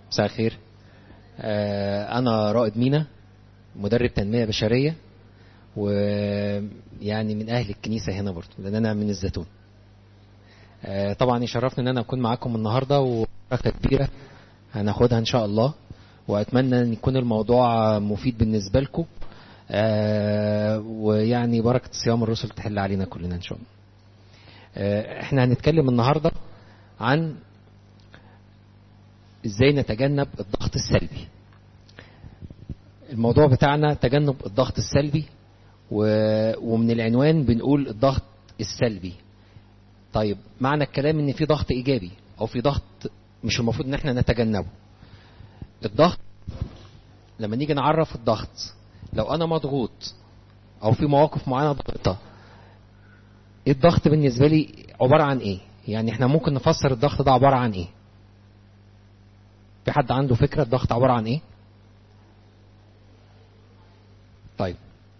مساء الخير آه، أنا رائد مينا مدرب تنمية بشرية ويعني من أهل الكنيسة هنا برضه لأن أنا من الزيتون آه، طبعا يشرفني إن أنا أكون معاكم النهاردة وبركة كبيرة هناخدها إن شاء الله وأتمنى أن يكون الموضوع مفيد بالنسبة لكم آه، ويعني بركة صيام الرسل تحل علينا كلنا إن شاء الله آه، احنا هنتكلم النهاردة عن ازاي نتجنب الضغط السلبي الموضوع بتاعنا تجنب الضغط السلبي و... ومن العنوان بنقول الضغط السلبي طيب معنى الكلام ان في ضغط ايجابي او في ضغط مش المفروض ان احنا نتجنبه الضغط لما نيجي نعرف الضغط لو انا مضغوط او في مواقف معينه ضغطه الضغط بالنسبه لي عباره عن ايه يعني احنا ممكن نفسر الضغط ده عباره عن ايه في حد عنده فكرة الضغط عبارة عن ايه طيب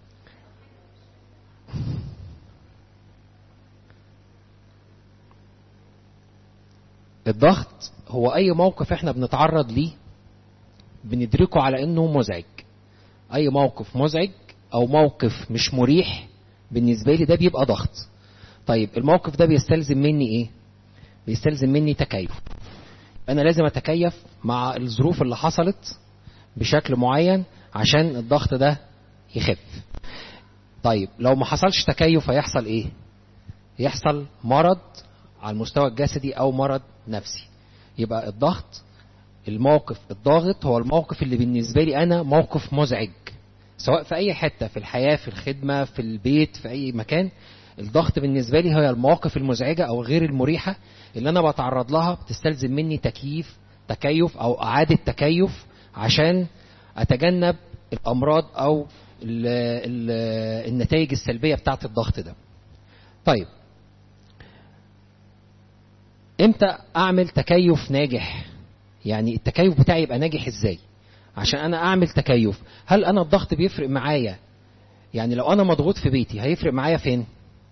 الضغط هو اي موقف احنا بنتعرض ليه بندركه على انه مزعج اي موقف مزعج او موقف مش مريح بالنسبة لي ده بيبقى ضغط طيب الموقف ده بيستلزم مني ايه بيستلزم مني تكيف انا لازم اتكيف مع الظروف اللي حصلت بشكل معين عشان الضغط ده يخف طيب لو ما حصلش تكيف هيحصل ايه يحصل مرض على المستوى الجسدي او مرض نفسي يبقى الضغط الموقف الضاغط هو الموقف اللي بالنسبة لي انا موقف مزعج سواء في اي حتة في الحياة في الخدمة في البيت في اي مكان الضغط بالنسبة لي هي المواقف المزعجة أو غير المريحة اللي أنا بتعرض لها بتستلزم مني تكييف تكيف أو إعادة تكيف عشان أتجنب الأمراض أو ال ال النتائج السلبية بتاعة الضغط ده طيب امتى أعمل تكيف ناجح يعني التكيف بتاعي يبقى ناجح ازاي عشان أنا أعمل تكيف هل أنا الضغط بيفرق معايا يعني لو أنا مضغوط في بيتي هيفرق معايا فين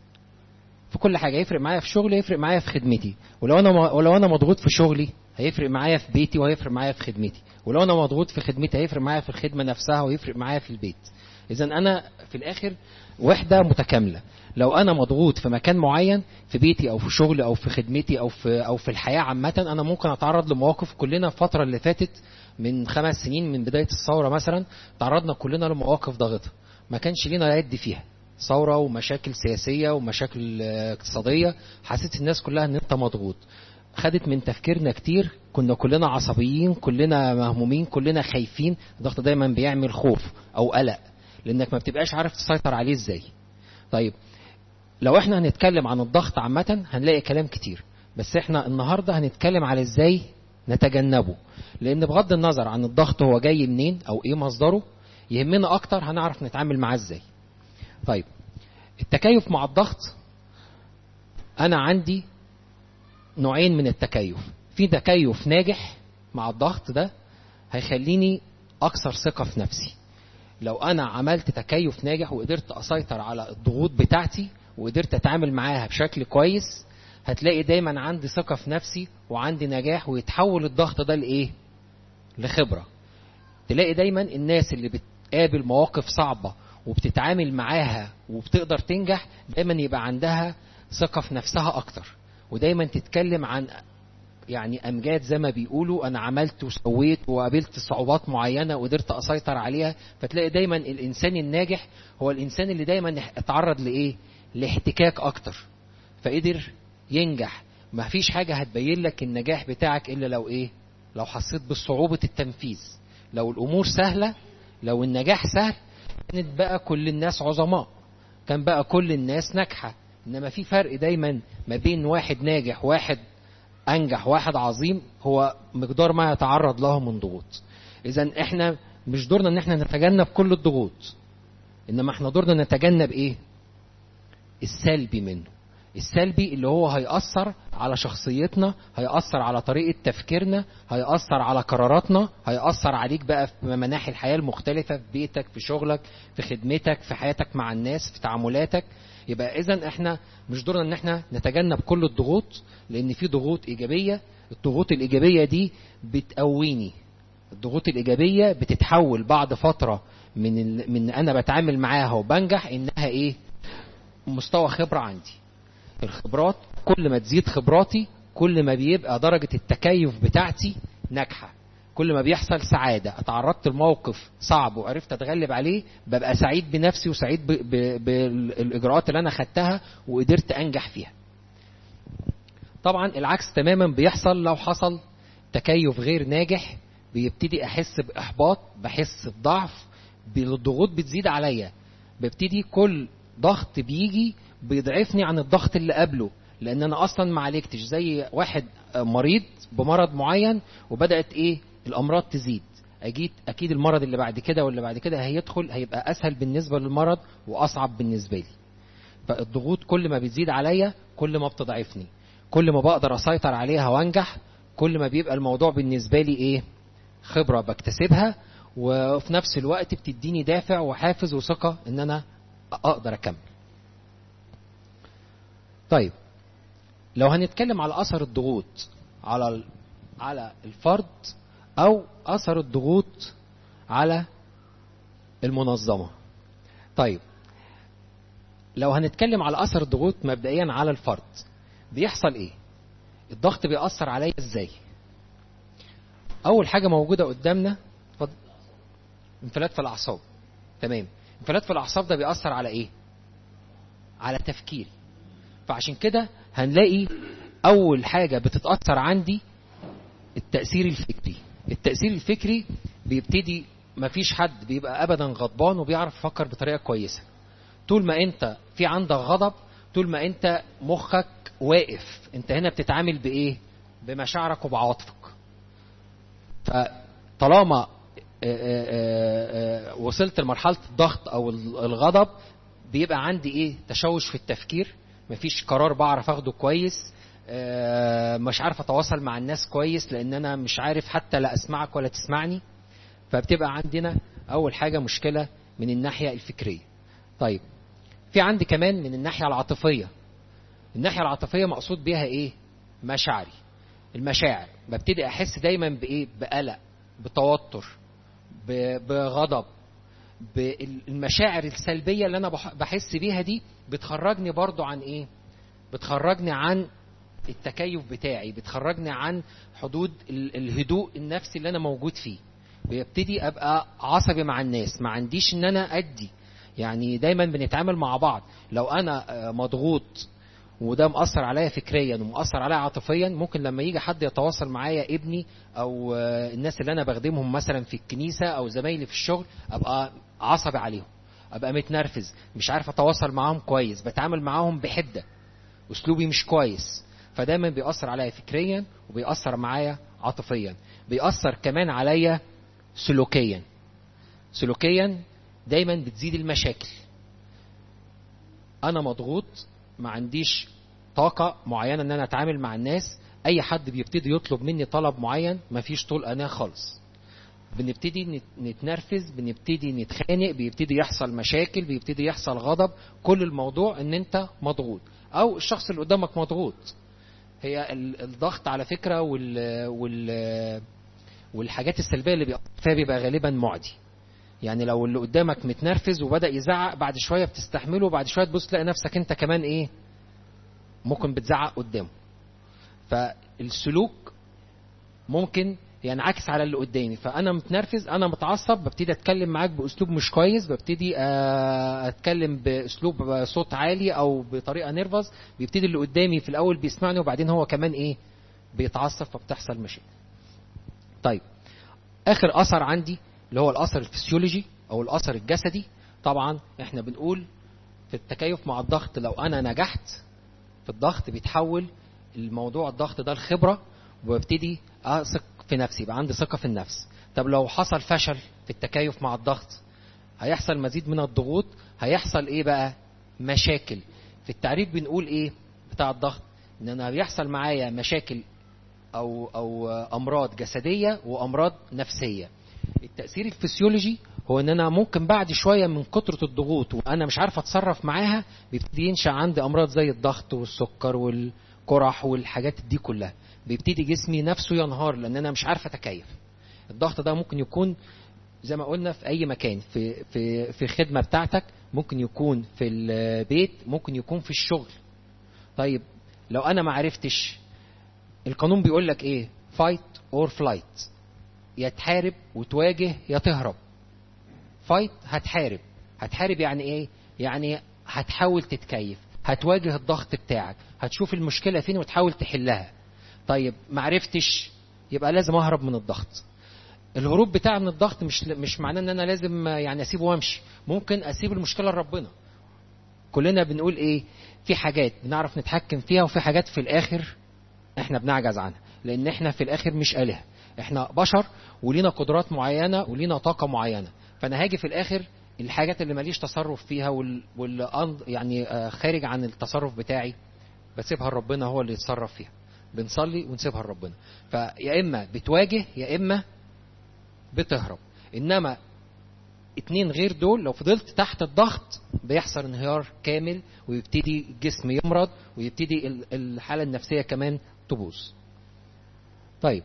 في كل حاجة يفرق معايا في شغلي يفرق معايا في خدمتي ولو أنا ولو أنا مضغوط في شغلي هيفرق معايا في بيتي وهيفرق معايا في خدمتي ولو أنا مضغوط في خدمتي هيفرق معايا في الخدمة نفسها ويفرق معايا في البيت إذا أنا في الآخر وحدة متكاملة لو أنا مضغوط في مكان معين في بيتي أو في شغلي أو في خدمتي أو في أو في الحياة عامة أنا ممكن أتعرض لمواقف كلنا الفترة اللي فاتت من خمس سنين من بداية الثورة مثلا تعرضنا كلنا لمواقف ضاغطة ما كانش لينا يد فيها ثورة ومشاكل سياسية ومشاكل اقتصادية حسيت الناس كلها ان انت مضغوط خدت من تفكيرنا كتير كنا كلنا عصبيين كلنا مهمومين كلنا خايفين الضغط دايما بيعمل خوف او قلق لانك ما بتبقاش عارف تسيطر عليه ازاي طيب لو احنا هنتكلم عن الضغط عامة هنلاقي كلام كتير بس احنا النهاردة هنتكلم على ازاي نتجنبه لان بغض النظر عن الضغط هو جاي منين او ايه مصدره يهمنا اكتر هنعرف نتعامل معاه ازاي طيب التكيف مع الضغط انا عندي نوعين من التكيف في تكيف ناجح مع الضغط ده هيخليني اكثر ثقة في نفسي لو انا عملت تكيف ناجح وقدرت اسيطر على الضغوط بتاعتي وقدرت اتعامل معاها بشكل كويس هتلاقي دايما عندي ثقة في نفسي وعندي نجاح ويتحول الضغط ده لايه لخبرة تلاقي دايما الناس اللي بتقابل مواقف صعبة وبتتعامل معاها وبتقدر تنجح دايما يبقى عندها ثقة في نفسها أكتر ودايما تتكلم عن يعني أمجاد زي ما بيقولوا أنا عملت وسويت وقابلت صعوبات معينة وقدرت أسيطر عليها فتلاقي دايما الإنسان الناجح هو الإنسان اللي دايما اتعرض لإيه لاحتكاك أكتر فقدر ينجح ما فيش حاجة هتبين لك النجاح بتاعك إلا لو إيه لو حسيت بصعوبة التنفيذ لو الأمور سهلة لو النجاح سهل كانت بقى كل الناس عظماء كان بقى كل الناس ناجحة إنما في فرق دايما ما بين واحد ناجح واحد أنجح واحد عظيم هو مقدار ما يتعرض له من ضغوط إذا إحنا مش دورنا إن إحنا نتجنب كل الضغوط إنما إحنا دورنا نتجنب إيه السلبي منه السلبي اللي هو هيأثر على شخصيتنا هيأثر على طريقة تفكيرنا هيأثر على قراراتنا هيأثر عليك بقى في مناحي الحياة المختلفة في بيتك في شغلك في خدمتك في حياتك مع الناس في تعاملاتك يبقى اذا احنا مش دورنا ان احنا نتجنب كل الضغوط لان في ضغوط ايجابية الضغوط الايجابية دي بتقويني الضغوط الايجابيه بتتحول بعد فتره من ال... من انا بتعامل معاها وبنجح انها ايه مستوى خبره عندي الخبرات كل ما تزيد خبراتي كل ما بيبقى درجه التكيف بتاعتي ناجحه كل ما بيحصل سعادة اتعرضت لموقف صعب وعرفت اتغلب عليه ببقى سعيد بنفسي وسعيد ب... ب... بالاجراءات اللي انا خدتها وقدرت انجح فيها طبعا العكس تماما بيحصل لو حصل تكيف غير ناجح بيبتدي احس باحباط بحس بضعف الضغوط بتزيد عليا ببتدي كل ضغط بيجي بيضعفني عن الضغط اللي قبله لان انا اصلا ما عالجتش زي واحد مريض بمرض معين وبدات ايه الامراض تزيد اجيد اكيد المرض اللي بعد كده واللي بعد كده هيدخل هيبقى اسهل بالنسبه للمرض واصعب بالنسبه لي فالضغوط كل ما بتزيد عليا كل ما بتضعفني كل ما بقدر اسيطر عليها وانجح كل ما بيبقى الموضوع بالنسبه لي ايه خبره بكتسبها وفي نفس الوقت بتديني دافع وحافز وثقه ان انا اقدر اكمل طيب لو هنتكلم على اثر الضغوط على على الفرد او اثر الضغوط على المنظمه طيب لو هنتكلم على اثر الضغوط مبدئيا على الفرد بيحصل ايه الضغط بيأثر عليا ازاي اول حاجه موجوده قدامنا اتفضل انفلات في الاعصاب تمام انفلات في الاعصاب ده بيأثر على ايه على تفكيري فعشان كده هنلاقي اول حاجه بتتأثر عندي التأثير الفكري التأثير الفكري بيبتدي مفيش حد بيبقى ابدا غضبان وبيعرف يفكر بطريقه كويسه طول ما انت في عندك غضب طول ما انت مخك واقف انت هنا بتتعامل بايه بمشاعرك وبعواطفك فطالما وصلت لمرحله الضغط او الغضب بيبقى عندي ايه تشوش في التفكير مفيش قرار بعرف اخده كويس مش عارف اتواصل مع الناس كويس لان انا مش عارف حتى لا اسمعك ولا تسمعني فبتبقى عندنا اول حاجه مشكله من الناحيه الفكريه طيب في عندي كمان من الناحيه العاطفيه الناحيه العاطفيه مقصود بيها ايه مشاعري المشاعر ببتدي احس دايما بايه بقلق بتوتر بغضب بالمشاعر السلبيه اللي انا بحس بيها دي بتخرجني برضو عن ايه بتخرجني عن التكيف بتاعي بتخرجني عن حدود الهدوء النفسي اللي انا موجود فيه بيبتدي ابقى عصبي مع الناس ما عنديش ان انا ادي يعني دايما بنتعامل مع بعض لو انا مضغوط وده مأثر عليا فكريا ومأثر عليا عاطفيا ممكن لما يجي حد يتواصل معايا ابني او الناس اللي انا بخدمهم مثلا في الكنيسه او زمايلي في الشغل ابقى عصبي عليهم ابقى متنرفز مش عارف اتواصل معاهم كويس بتعامل معاهم بحده اسلوبي مش كويس فدايما بيأثر عليا فكريا وبيأثر معايا عاطفيا بيأثر كمان عليا سلوكيا سلوكيا دايما بتزيد المشاكل انا مضغوط ما عنديش طاقه معينه ان انا اتعامل مع الناس اي حد بيبتدي يطلب مني طلب معين مفيش طول اناه خالص بنبتدي نتنرفز بنبتدي نتخانق بيبتدي يحصل مشاكل بيبتدي يحصل غضب كل الموضوع ان انت مضغوط او الشخص اللي قدامك مضغوط هي الضغط على فكره وال وال والحاجات السلبيه اللي بيأثر فيها بيبقى غالبا معدي يعني لو اللي قدامك متنرفز وبدا يزعق بعد شويه بتستحمله وبعد شويه تبص تلاقي نفسك انت كمان ايه ممكن بتزعق قدامه فالسلوك ممكن ينعكس على اللي قدامي فانا متنرفز انا متعصب ببتدي اتكلم معاك باسلوب مش كويس ببتدي اتكلم باسلوب صوت عالي او بطريقه نيرفز بيبتدي اللي قدامي في الاول بيسمعني وبعدين هو كمان ايه بيتعصب فبتحصل مشاكل طيب اخر اثر عندي اللي هو الاثر الفسيولوجي او الاثر الجسدي طبعا احنا بنقول في التكيف مع الضغط لو انا نجحت في الضغط بيتحول الموضوع الضغط ده الخبره وببتدي اثق في نفسي يبقى عندي ثقه في النفس طب لو حصل فشل في التكيف مع الضغط هيحصل مزيد من الضغوط هيحصل ايه بقى مشاكل في التعريف بنقول ايه بتاع الضغط ان انا بيحصل معايا مشاكل او او امراض جسديه وامراض نفسيه التاثير الفسيولوجي هو ان انا ممكن بعد شويه من كتره الضغوط وانا مش عارف اتصرف معاها بيبتدي ينشا عندي امراض زي الضغط والسكر والقرح والحاجات دي كلها بيبتدي جسمي نفسه ينهار لان انا مش عارف اتكيف الضغط ده ممكن يكون زي ما قلنا في اي مكان في في في الخدمه بتاعتك ممكن يكون في البيت ممكن يكون في الشغل طيب لو انا ما عرفتش القانون بيقول لك ايه فايت اور فلايت يا تحارب وتواجه يا تهرب فايت هتحارب هتحارب يعني ايه يعني هتحاول تتكيف هتواجه الضغط بتاعك هتشوف المشكله فين وتحاول تحلها طيب ما عرفتش يبقى لازم اهرب من الضغط الهروب بتاعي من الضغط مش مش معناه ان انا لازم يعني اسيبه وامشي ممكن اسيب المشكله لربنا كلنا بنقول ايه في حاجات بنعرف نتحكم فيها وفي حاجات في الاخر احنا بنعجز عنها لان احنا في الاخر مش اله احنا بشر ولينا قدرات معينه ولينا طاقه معينه فانا هاجي في الاخر الحاجات اللي ماليش تصرف فيها وال, وال... يعني خارج عن التصرف بتاعي بسيبها لربنا هو اللي يتصرف فيها بنصلي ونسيبها لربنا فيا اما بتواجه يا اما بتهرب انما اتنين غير دول لو فضلت تحت الضغط بيحصل انهيار كامل ويبتدي الجسم يمرض ويبتدي الحاله النفسيه كمان تبوظ طيب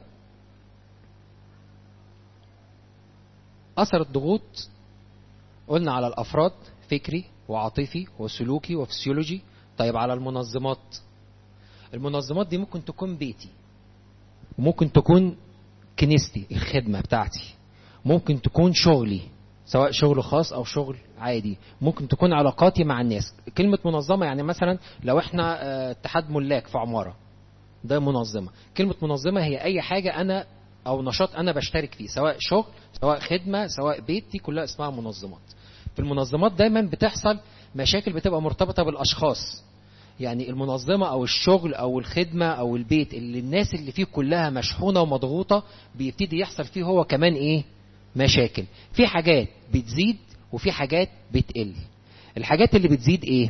اثر الضغوط قلنا على الافراد فكري وعاطفي وسلوكي وفسيولوجي طيب على المنظمات المنظمات دي ممكن تكون بيتي ممكن تكون كنيستي الخدمة بتاعتي ممكن تكون شغلي سواء شغل خاص او شغل عادي ممكن تكون علاقاتي مع الناس كلمة منظمة يعني مثلا لو احنا اتحاد ملاك في عمارة ده منظمة كلمة منظمة هي اي حاجة انا او نشاط انا بشترك فيه سواء شغل سواء خدمة سواء بيتي كلها اسمها منظمات في المنظمات دايما بتحصل مشاكل بتبقى مرتبطة بالاشخاص يعني المنظمة أو الشغل أو الخدمة أو البيت اللي الناس اللي فيه كلها مشحونة ومضغوطة بيبتدي يحصل فيه هو كمان إيه مشاكل في حاجات بتزيد وفي حاجات بتقل الحاجات اللي بتزيد إيه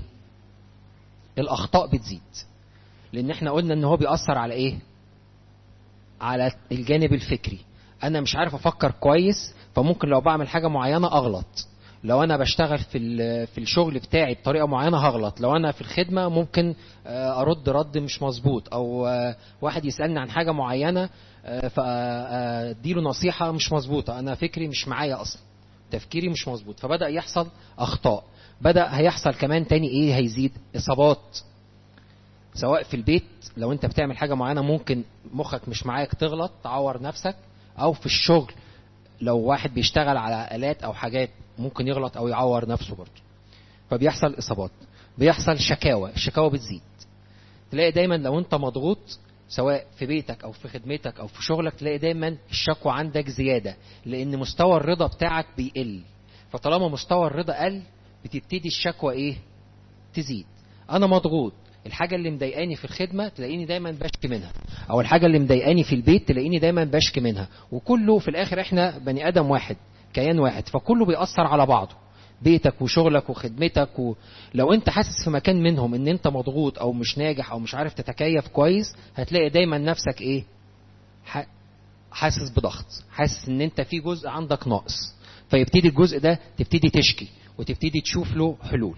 الأخطاء بتزيد لأن احنا قلنا إن هو بيأثر على إيه على الجانب الفكري أنا مش عارف أفكر كويس فممكن لو بعمل حاجة معينة أغلط لو انا بشتغل في في الشغل بتاعي بطريقه معينه هغلط لو انا في الخدمه ممكن ارد رد مش مظبوط او واحد يسالني عن حاجه معينه فاديله نصيحه مش مظبوطه انا فكري مش معايا اصلا تفكيري مش مظبوط فبدا يحصل اخطاء بدا هيحصل كمان تاني ايه هيزيد اصابات سواء في البيت لو انت بتعمل حاجه معينه ممكن مخك مش معاك تغلط تعور نفسك او في الشغل لو واحد بيشتغل على آلات أو حاجات ممكن يغلط أو يعور نفسه برضه فبيحصل إصابات بيحصل شكاوى الشكاوى بتزيد تلاقي دايما لو أنت مضغوط سواء في بيتك أو في خدمتك أو في شغلك تلاقي دايما الشكوى عندك زيادة لأن مستوى الرضا بتاعك بيقل فطالما مستوى الرضا قل بتبتدي الشكوى إيه تزيد أنا مضغوط الحاجة اللي مضايقاني في الخدمة تلاقيني دايما بشكي منها أو الحاجة اللي مضايقاني في البيت تلاقيني دايما بشكي منها وكله في الآخر إحنا بني آدم واحد كيان واحد فكله بيأثر على بعضه بيتك وشغلك وخدمتك ولو انت حاسس في مكان منهم ان انت مضغوط او مش ناجح او مش عارف تتكيف كويس هتلاقي دايما نفسك ايه حاسس بضغط حاسس ان انت في جزء عندك ناقص فيبتدي الجزء ده تبتدي تشكي وتبتدي تشوف له حلول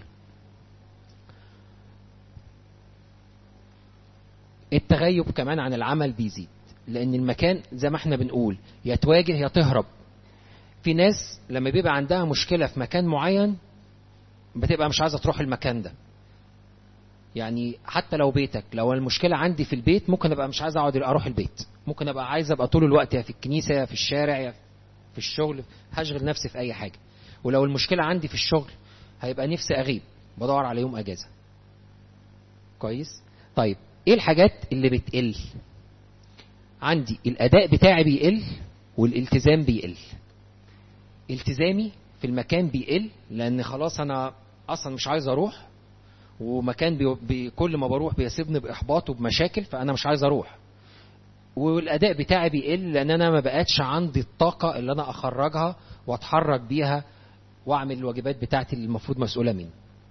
التغيب كمان عن العمل بيزيد لان المكان زي ما احنا بنقول يا تواجه يا تهرب في ناس لما بيبقى عندها مشكلة في مكان معين بتبقى مش عايزة تروح المكان ده يعني حتى لو بيتك لو المشكلة عندي في البيت ممكن ابقى مش عايز اقعد اروح البيت ممكن ابقى عايز ابقى طول الوقت يا في الكنيسة يا في الشارع يا في الشغل هشغل نفسي في اي حاجة ولو المشكلة عندي في الشغل هيبقى نفسي اغيب بدور على يوم اجازة كويس طيب ايه الحاجات اللي بتقل عندي الاداء بتاعي بيقل والالتزام بيقل التزامي في المكان بيقل لان خلاص انا اصلا مش عايز اروح ومكان بي بي كل ما بروح بيسيبني باحباط وبمشاكل فانا مش عايز اروح والاداء بتاعي بيقل لان انا ما بقتش عندي الطاقه اللي انا اخرجها واتحرك بيها واعمل الواجبات بتاعتي اللي المفروض مسؤوله مني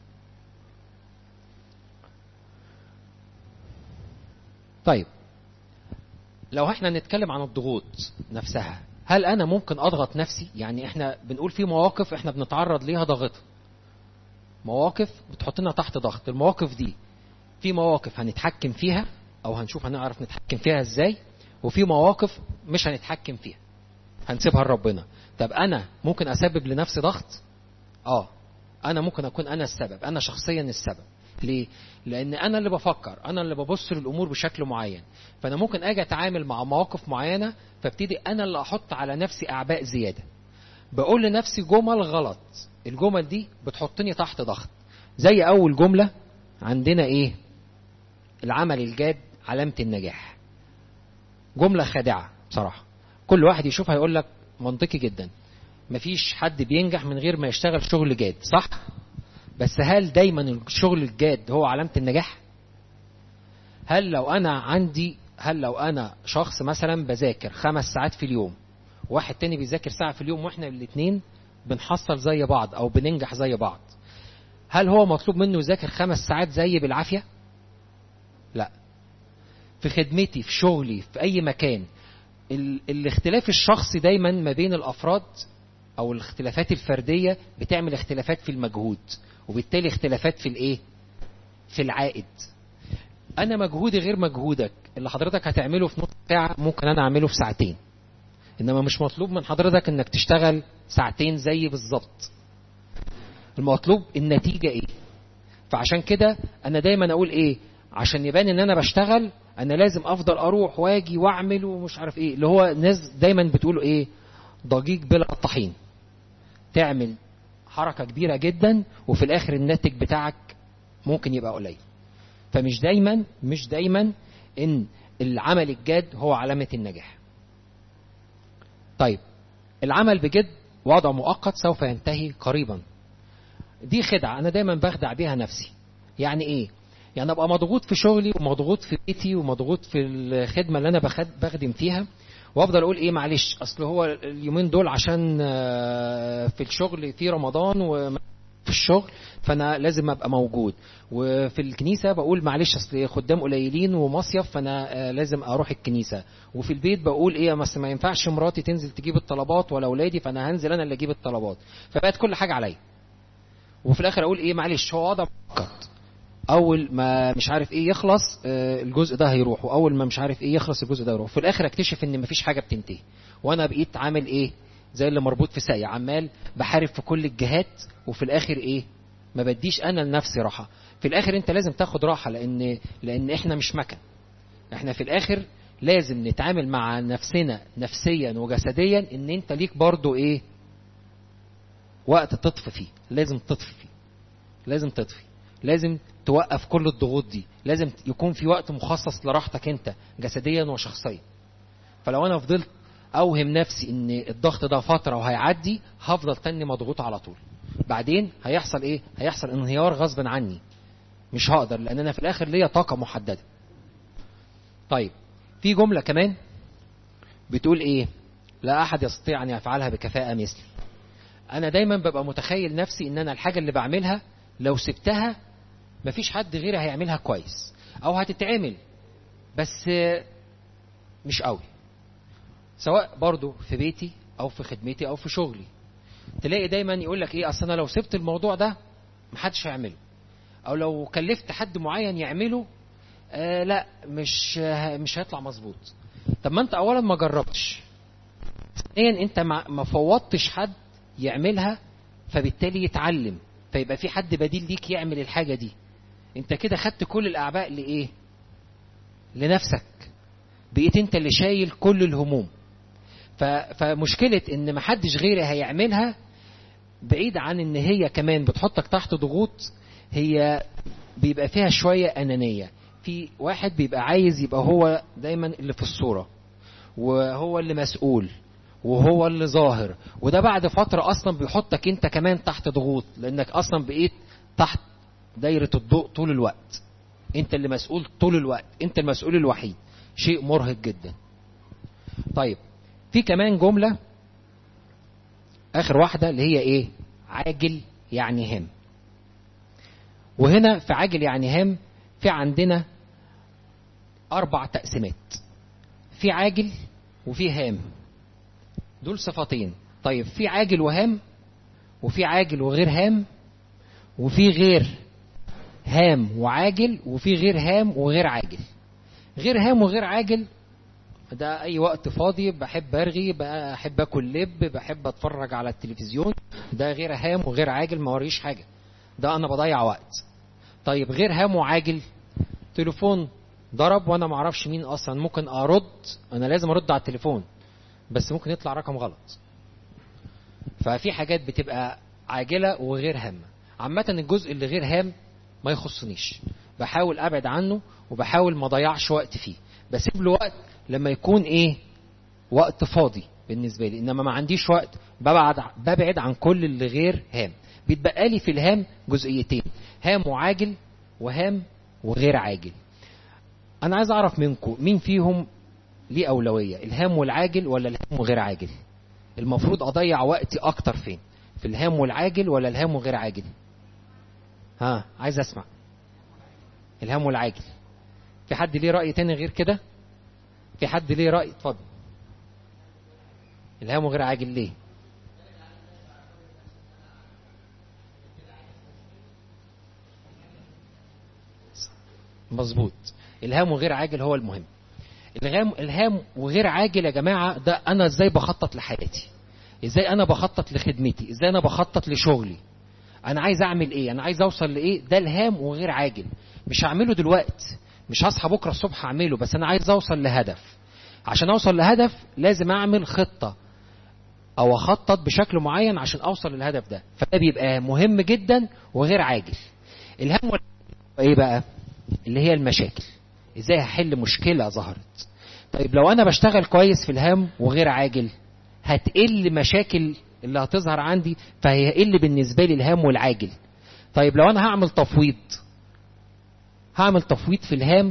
طيب لو احنا نتكلم عن الضغوط نفسها هل انا ممكن اضغط نفسي يعني احنا بنقول في مواقف احنا بنتعرض ليها ضاغطه مواقف بتحطنا تحت ضغط المواقف دي في مواقف هنتحكم فيها او هنشوف هنعرف نتحكم فيها ازاي وفي مواقف مش هنتحكم فيها هنسيبها لربنا طب انا ممكن اسبب لنفسي ضغط اه انا ممكن اكون انا السبب انا شخصيا السبب ليه لان انا اللي بفكر انا اللي ببص للامور بشكل معين فانا ممكن اجي اتعامل مع مواقف معينه فابتدي انا اللي احط على نفسي اعباء زياده بقول لنفسي جمل غلط الجمل دي بتحطني تحت ضغط زي اول جمله عندنا ايه العمل الجاد علامه النجاح جمله خادعه بصراحه كل واحد يشوفها يقول لك منطقي جدا مفيش حد بينجح من غير ما يشتغل شغل جاد صح بس هل دايما الشغل الجاد هو علامة النجاح هل لو انا عندي هل لو انا شخص مثلا بذاكر خمس ساعات في اليوم واحد تاني بيذاكر ساعة في اليوم واحنا الاتنين بنحصل زي بعض او بننجح زي بعض هل هو مطلوب منه يذاكر خمس ساعات زي بالعافية لا في خدمتي في شغلي في اي مكان ال... الاختلاف الشخصي دايما ما بين الافراد او الاختلافات الفرديه بتعمل اختلافات في المجهود وبالتالي اختلافات في الايه في العائد انا مجهودي غير مجهودك اللي حضرتك هتعمله في نص ساعه ممكن انا اعمله في ساعتين انما مش مطلوب من حضرتك انك تشتغل ساعتين زي بالظبط المطلوب النتيجه ايه فعشان كده انا دايما اقول ايه عشان يبان ان انا بشتغل انا لازم افضل اروح واجي واعمل ومش عارف ايه اللي هو ناس دايما بتقولوا ايه ضجيج بلا طحين تعمل حركة كبيرة جدا وفي الاخر الناتج بتاعك ممكن يبقى قليل فمش دايما مش دايما ان العمل الجاد هو علامة النجاح طيب العمل بجد وضع مؤقت سوف ينتهي قريبا دي خدعة انا دايما بخدع بيها نفسي يعني ايه يعني ابقى مضغوط في شغلي ومضغوط في بيتي ومضغوط في الخدمة اللي انا بخدم فيها وافضل اقول ايه معلش اصل هو اليومين دول عشان في الشغل في رمضان وفي الشغل فانا لازم ابقى موجود وفي الكنيسه بقول معلش اصل خدام قليلين ومصيف فانا لازم اروح الكنيسه وفي البيت بقول ايه بس ما ينفعش مراتي تنزل تجيب الطلبات ولا اولادي فانا هنزل انا اللي اجيب الطلبات فبقت كل حاجه عليا وفي الاخر اقول ايه معلش هو وضع مؤقت اول ما مش عارف ايه يخلص الجزء ده هيروح واول ما مش عارف ايه يخلص الجزء ده يروح في الاخر اكتشف ان مفيش حاجه بتنتهي وانا بقيت عامل ايه زي اللي مربوط في ساقية عمال بحارب في كل الجهات وفي الاخر ايه ما بديش انا لنفسي راحه في الاخر انت لازم تاخد راحه لان لان احنا مش مكن احنا في الاخر لازم نتعامل مع نفسنا نفسيا وجسديا ان انت ليك برضو ايه وقت تطفي فيه لازم تطفي فيه لازم تطفي لازم توقف كل الضغوط دي لازم يكون في وقت مخصص لراحتك انت جسديا وشخصيا فلو انا فضلت اوهم نفسي ان الضغط ده فتره وهيعدي هفضل تاني مضغوط على طول بعدين هيحصل ايه هيحصل انهيار غصب عني مش هقدر لان انا في الاخر ليا طاقه محدده طيب في جمله كمان بتقول ايه لا احد يستطيع ان يفعلها بكفاءه مثلي انا دايما ببقى متخيل نفسي ان انا الحاجه اللي بعملها لو سبتها مفيش حد غيري هيعملها كويس او هتتعمل بس مش قوي سواء برضو في بيتي او في خدمتي او في شغلي تلاقي دايما يقول لك ايه اصل انا لو سبت الموضوع ده محدش هيعمله او لو كلفت حد معين يعمله آه لا مش مش هيطلع مظبوط طب ما انت اولا ما جربتش ثانيا انت ما فوضتش حد يعملها فبالتالي يتعلم فيبقى في حد بديل ليك يعمل الحاجه دي انت كده خدت كل الاعباء لايه لنفسك بقيت انت اللي شايل كل الهموم فمشكلة ان محدش غيري هيعملها بعيد عن ان هي كمان بتحطك تحت ضغوط هي بيبقى فيها شوية انانية في واحد بيبقى عايز يبقى هو دايما اللي في الصورة وهو اللي مسؤول وهو اللي ظاهر وده بعد فترة اصلا بيحطك انت كمان تحت ضغوط لانك اصلا بقيت تحت دايرة الضوء طول الوقت انت اللي مسؤول طول الوقت انت المسؤول الوحيد شيء مرهق جدا طيب في كمان جملة اخر واحدة اللي هي ايه عاجل يعني هم وهنا في عاجل يعني هم في عندنا اربع تقسيمات في عاجل وفي هام دول صفتين طيب في عاجل وهام وفي عاجل وغير هام وفي غير هام وعاجل وفي غير هام وغير عاجل غير هام وغير عاجل ده اي وقت فاضي بحب ارغي بحب اكل لب بحب اتفرج على التلفزيون ده غير هام وغير عاجل ما وريش حاجه ده انا بضيع وقت طيب غير هام وعاجل تليفون ضرب وانا ما اعرفش مين اصلا ممكن ارد انا لازم ارد على التليفون بس ممكن يطلع رقم غلط ففي حاجات بتبقى عاجله وغير هامه عامه الجزء اللي غير هام ما يخصنيش بحاول ابعد عنه وبحاول ما اضيعش وقت فيه بسيب له وقت لما يكون ايه وقت فاضي بالنسبه لي انما ما عنديش وقت ببعد ببعد عن كل اللي غير هام بيتبقى لي في الهام جزئيتين هام وعاجل وهام وغير عاجل انا عايز اعرف منكم مين فيهم ليه اولويه الهام والعاجل ولا الهام وغير عاجل المفروض اضيع وقتي اكتر فين في الهام والعاجل ولا الهام وغير عاجل ها عايز اسمع الهام والعاجل في حد ليه رأي تاني غير كده في حد ليه رأي اتفضل الهام وغير عاجل ليه مظبوط الهام وغير عاجل هو المهم الهام الهام وغير عاجل يا جماعة ده أنا إزاي بخطط لحياتي إزاي أنا بخطط لخدمتي إزاي أنا بخطط لشغلي أنا عايز أعمل إيه أنا عايز أوصل لإيه ده الهام وغير عاجل مش هعمله دلوقتي مش هصحى بكرة الصبح أعمله بس أنا عايز أوصل لهدف عشان أوصل لهدف لازم أعمل خطة أو أخطط بشكل معين عشان أوصل للهدف ده فده بيبقى مهم جدا وغير عاجل الهم إيه بقى اللي هي المشاكل إزاي هحل مشكلة ظهرت طيب لو أنا بشتغل كويس في الهام وغير عاجل هتقل مشاكل اللي هتظهر عندي فهيقل بالنسبة لي الهام والعاجل طيب لو أنا هعمل تفويض هعمل تفويض في الهام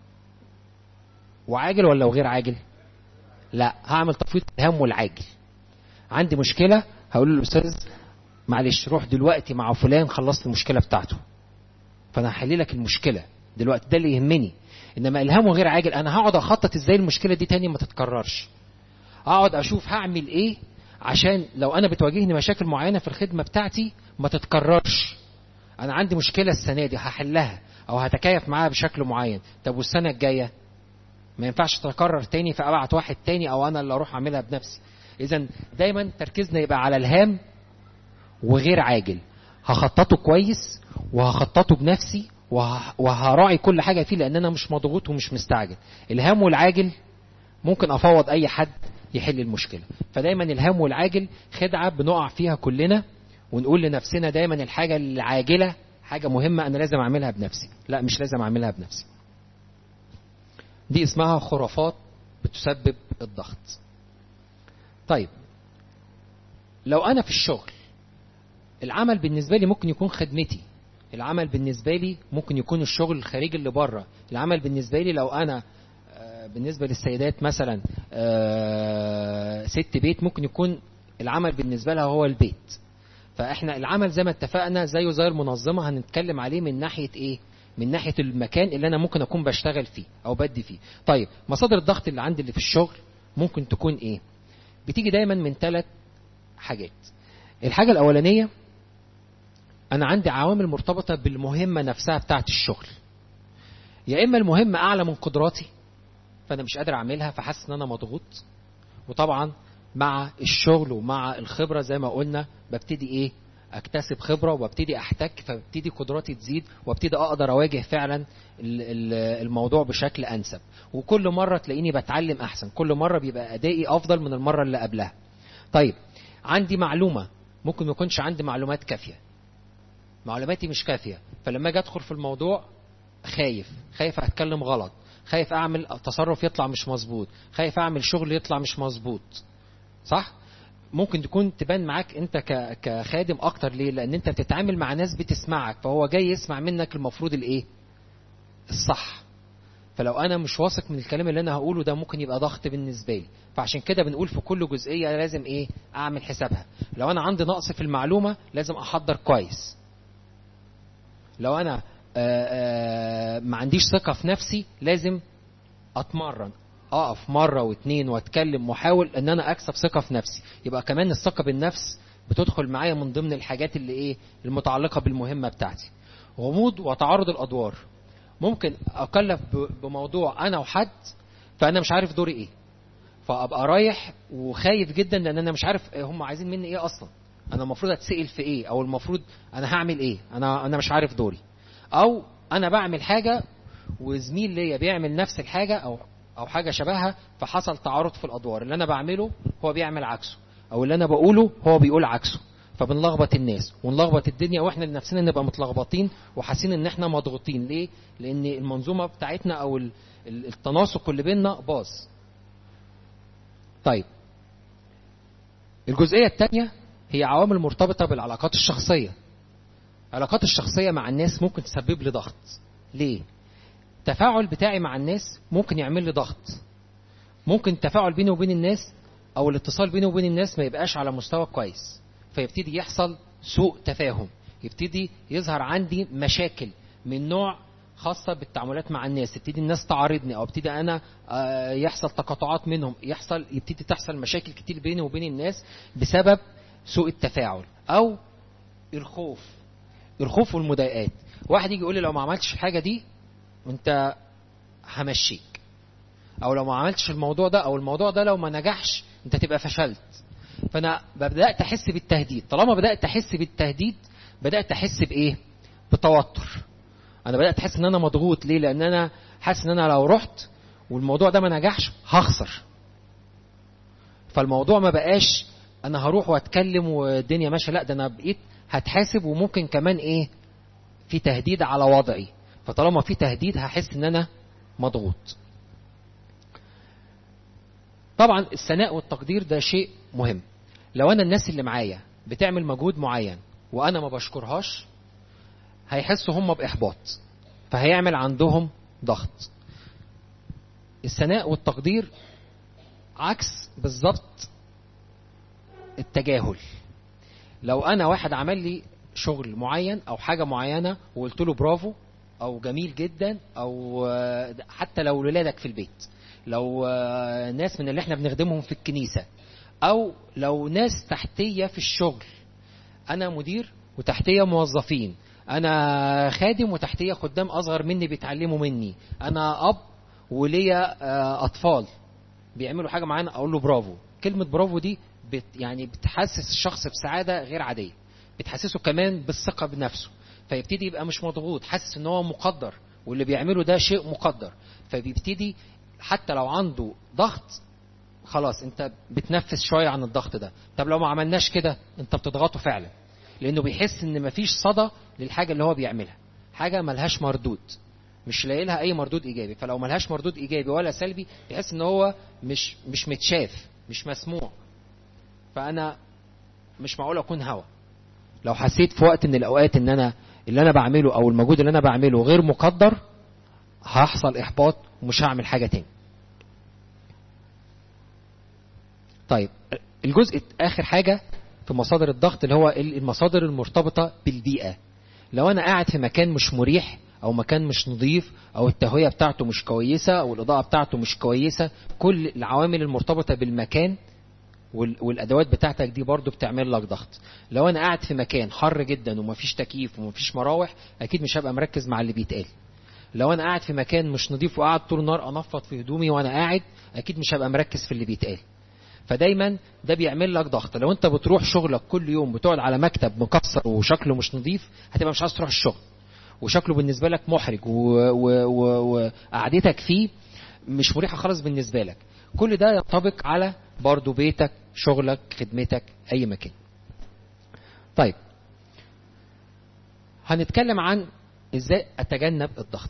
وعاجل ولا وغير عاجل لا هعمل تفويض في الهام والعاجل عندي مشكلة هقول للأستاذ معلش روح دلوقتي مع فلان خلصت المشكلة بتاعته فأنا هحل لك المشكلة دلوقتي ده اللي يهمني إنما الهام وغير عاجل أنا هقعد أخطط إزاي المشكلة دي تاني ما تتكررش أقعد أشوف هعمل إيه عشان لو أنا بتواجهني مشاكل معينة في الخدمة بتاعتي ما تتكررش أنا عندي مشكلة السنة دي هحلها او هتكيف معاها بشكل معين طب والسنه الجايه ما ينفعش تتكرر تاني فابعت واحد تاني او انا اللي اروح اعملها بنفسي اذا دايما تركيزنا يبقى على الهام وغير عاجل هخططه كويس وهخططه بنفسي وهراعي كل حاجه فيه لان انا مش مضغوط ومش مستعجل الهام والعاجل ممكن افوض اي حد يحل المشكله فدايما الهام والعاجل خدعه بنقع فيها كلنا ونقول لنفسنا دايما الحاجه العاجله حاجة مهمة أنا لازم أعملها بنفسي لا مش لازم أعملها بنفسي دي اسمها خرافات بتسبب الضغط طيب لو أنا في الشغل العمل بالنسبة لي ممكن يكون خدمتي العمل بالنسبة لي ممكن يكون الشغل الخارجي اللي بره العمل بالنسبة لي لو أنا بالنسبة للسيدات مثلا ست بيت ممكن يكون العمل بالنسبة لها هو البيت فاحنا العمل زي ما اتفقنا زيه زي المنظمه هنتكلم عليه من ناحيه ايه من ناحيه المكان اللي انا ممكن اكون بشتغل فيه او بدي فيه طيب مصادر الضغط اللي عندي اللي في الشغل ممكن تكون ايه بتيجي دايما من ثلاث حاجات الحاجه الاولانيه انا عندي عوامل مرتبطه بالمهمه نفسها بتاعه الشغل يا اما المهمه اعلى من قدراتي فانا مش قادر اعملها فحاسس ان انا مضغوط وطبعا مع الشغل ومع الخبرة زي ما قلنا ببتدي ايه اكتسب خبرة وابتدي احتك فببتدي قدراتي تزيد وابتدي اقدر اواجه فعلا الموضوع بشكل انسب وكل مرة تلاقيني بتعلم احسن كل مرة بيبقى ادائي افضل من المرة اللي قبلها طيب عندي معلومة ممكن ما يكونش عندي معلومات كافية معلوماتي مش كافية فلما اجي ادخل في الموضوع خايف خايف اتكلم غلط خايف اعمل تصرف يطلع مش مظبوط خايف اعمل شغل يطلع مش مظبوط صح ممكن تكون تبان معاك انت كخادم اكتر ليه لان انت بتتعامل مع ناس بتسمعك فهو جاي يسمع منك المفروض الايه الصح فلو انا مش واثق من الكلام اللي انا هقوله ده ممكن يبقى ضغط بالنسبه لي فعشان كده بنقول في كل جزئيه لازم ايه اعمل حسابها لو انا عندي نقص في المعلومه لازم احضر كويس لو انا آآ آآ ما عنديش ثقه في نفسي لازم اتمرن اقف مرة واتنين واتكلم واحاول ان انا اكسب ثقة في نفسي يبقى كمان الثقة بالنفس بتدخل معايا من ضمن الحاجات اللي ايه المتعلقة بالمهمة بتاعتي غموض وتعارض الادوار ممكن اكلف بموضوع انا وحد فانا مش عارف دوري ايه فابقى رايح وخايف جدا لان انا مش عارف هم عايزين مني ايه اصلا انا المفروض اتسال في ايه او المفروض انا هعمل ايه انا انا مش عارف دوري او انا بعمل حاجه وزميل ليا بيعمل نفس الحاجه او او حاجه شبهها فحصل تعارض في الادوار اللي انا بعمله هو بيعمل عكسه او اللي انا بقوله هو بيقول عكسه فبنلخبط الناس ونلخبط الدنيا واحنا لنفسنا نبقى متلخبطين وحاسين ان احنا مضغوطين ليه لان المنظومه بتاعتنا او التناسق اللي بيننا باظ طيب الجزئيه الثانيه هي عوامل مرتبطه بالعلاقات الشخصيه العلاقات الشخصيه مع الناس ممكن تسبب لي ضغط ليه التفاعل بتاعي مع الناس ممكن يعمل لي ضغط ممكن التفاعل بيني وبين الناس او الاتصال بيني وبين الناس ما يبقاش على مستوى كويس فيبتدي يحصل سوء تفاهم يبتدي يظهر عندي مشاكل من نوع خاصة بالتعاملات مع الناس تبتدي الناس تعارضني او ابتدي انا يحصل تقاطعات منهم يحصل يبتدي تحصل مشاكل كتير بيني وبين الناس بسبب سوء التفاعل او الخوف الخوف والمضايقات واحد يجي يقول لي لو ما عملتش الحاجة دي انت همشيك او لو ما عملتش الموضوع ده او الموضوع ده لو ما نجحش انت تبقى فشلت فانا بدات احس بالتهديد طالما بدات احس بالتهديد بدات احس بايه بتوتر انا بدات احس ان انا مضغوط ليه لان انا حاسس ان انا لو رحت والموضوع ده ما نجحش هخسر فالموضوع ما بقاش انا هروح واتكلم والدنيا ماشيه لا ده انا بقيت هتحاسب وممكن كمان ايه في تهديد على وضعي فطالما في تهديد هحس ان انا مضغوط طبعا الثناء والتقدير ده شيء مهم لو انا الناس اللي معايا بتعمل مجهود معين وانا ما بشكرهاش هيحسوا هم باحباط فهيعمل عندهم ضغط الثناء والتقدير عكس بالظبط التجاهل لو انا واحد عمل لي شغل معين او حاجه معينه وقلت له برافو او جميل جدا او حتى لو ولادك في البيت لو ناس من اللي احنا بنخدمهم في الكنيسه او لو ناس تحتيه في الشغل انا مدير وتحتيه موظفين انا خادم وتحتيه خدام اصغر مني بيتعلموا مني انا اب وليا اطفال بيعملوا حاجه معانا اقول له برافو كلمه برافو دي بت يعني بتحسس الشخص بسعاده غير عاديه بتحسسه كمان بالثقه بنفسه فيبتدي يبقى مش مضغوط حاسس ان هو مقدر واللي بيعمله ده شيء مقدر فبيبتدي حتى لو عنده ضغط خلاص انت بتنفس شويه عن الضغط ده طب لو ما عملناش كده انت بتضغطه فعلا لانه بيحس ان مفيش صدى للحاجه اللي هو بيعملها حاجه ملهاش مردود مش لاقي لها اي مردود ايجابي فلو ملهاش مردود ايجابي ولا سلبي بيحس ان هو مش مش متشاف مش مسموع فانا مش معقول اكون هوا لو حسيت في وقت من الاوقات ان انا اللي انا بعمله او المجهود اللي انا بعمله غير مقدر هيحصل احباط ومش هعمل حاجه تاني طيب الجزء اخر حاجه في مصادر الضغط اللي هو المصادر المرتبطه بالبيئه لو انا قاعد في مكان مش مريح او مكان مش نظيف او التهويه بتاعته مش كويسه او الاضاءه بتاعته مش كويسه كل العوامل المرتبطه بالمكان والادوات بتاعتك دي برضو بتعمل لك ضغط لو انا قاعد في مكان حر جدا ومفيش تكييف ومفيش مراوح اكيد مش هبقى مركز مع اللي بيتقال لو انا قاعد في مكان مش نظيف وقاعد طول النهار انفض في هدومي وانا قاعد اكيد مش هبقى مركز في اللي بيتقال فدايما ده بيعمل لك ضغط لو انت بتروح شغلك كل يوم بتقعد على مكتب مكسر وشكله مش نظيف هتبقى مش عايز تروح الشغل وشكله بالنسبه لك محرج وقعدتك فيه مش مريحه خالص بالنسبه لك كل ده ينطبق على برضه بيتك شغلك خدمتك اي مكان طيب هنتكلم عن ازاي اتجنب الضغط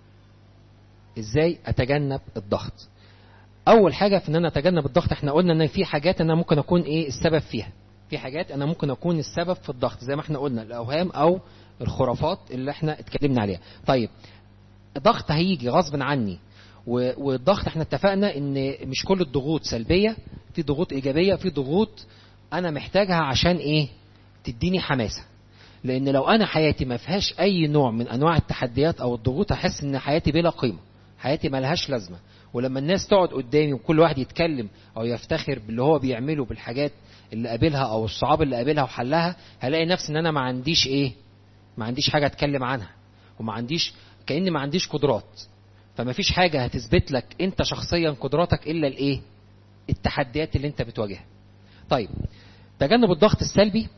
ازاي اتجنب الضغط اول حاجه في ان انا اتجنب الضغط احنا قلنا ان في حاجات انا ممكن اكون ايه السبب فيها في حاجات انا ممكن اكون السبب في الضغط زي ما احنا قلنا الاوهام او الخرافات اللي احنا اتكلمنا عليها طيب ضغط هيجي غصب عني والضغط احنا اتفقنا ان مش كل الضغوط سلبيه في ضغوط ايجابيه في ضغوط انا محتاجها عشان ايه تديني حماسه لان لو انا حياتي ما فيهاش اي نوع من انواع التحديات او الضغوط احس ان حياتي بلا قيمه حياتي ملهاش لازمه ولما الناس تقعد قدامي وكل واحد يتكلم او يفتخر باللي هو بيعمله بالحاجات اللي قابلها او الصعاب اللي قابلها وحلها هلاقي نفسي ان انا ما عنديش ايه ما عنديش حاجه اتكلم عنها وما عنديش كاني ما عنديش قدرات فما فيش حاجه هتثبت لك انت شخصيا قدراتك الا الايه التحديات اللي انت بتواجهها طيب تجنب الضغط السلبي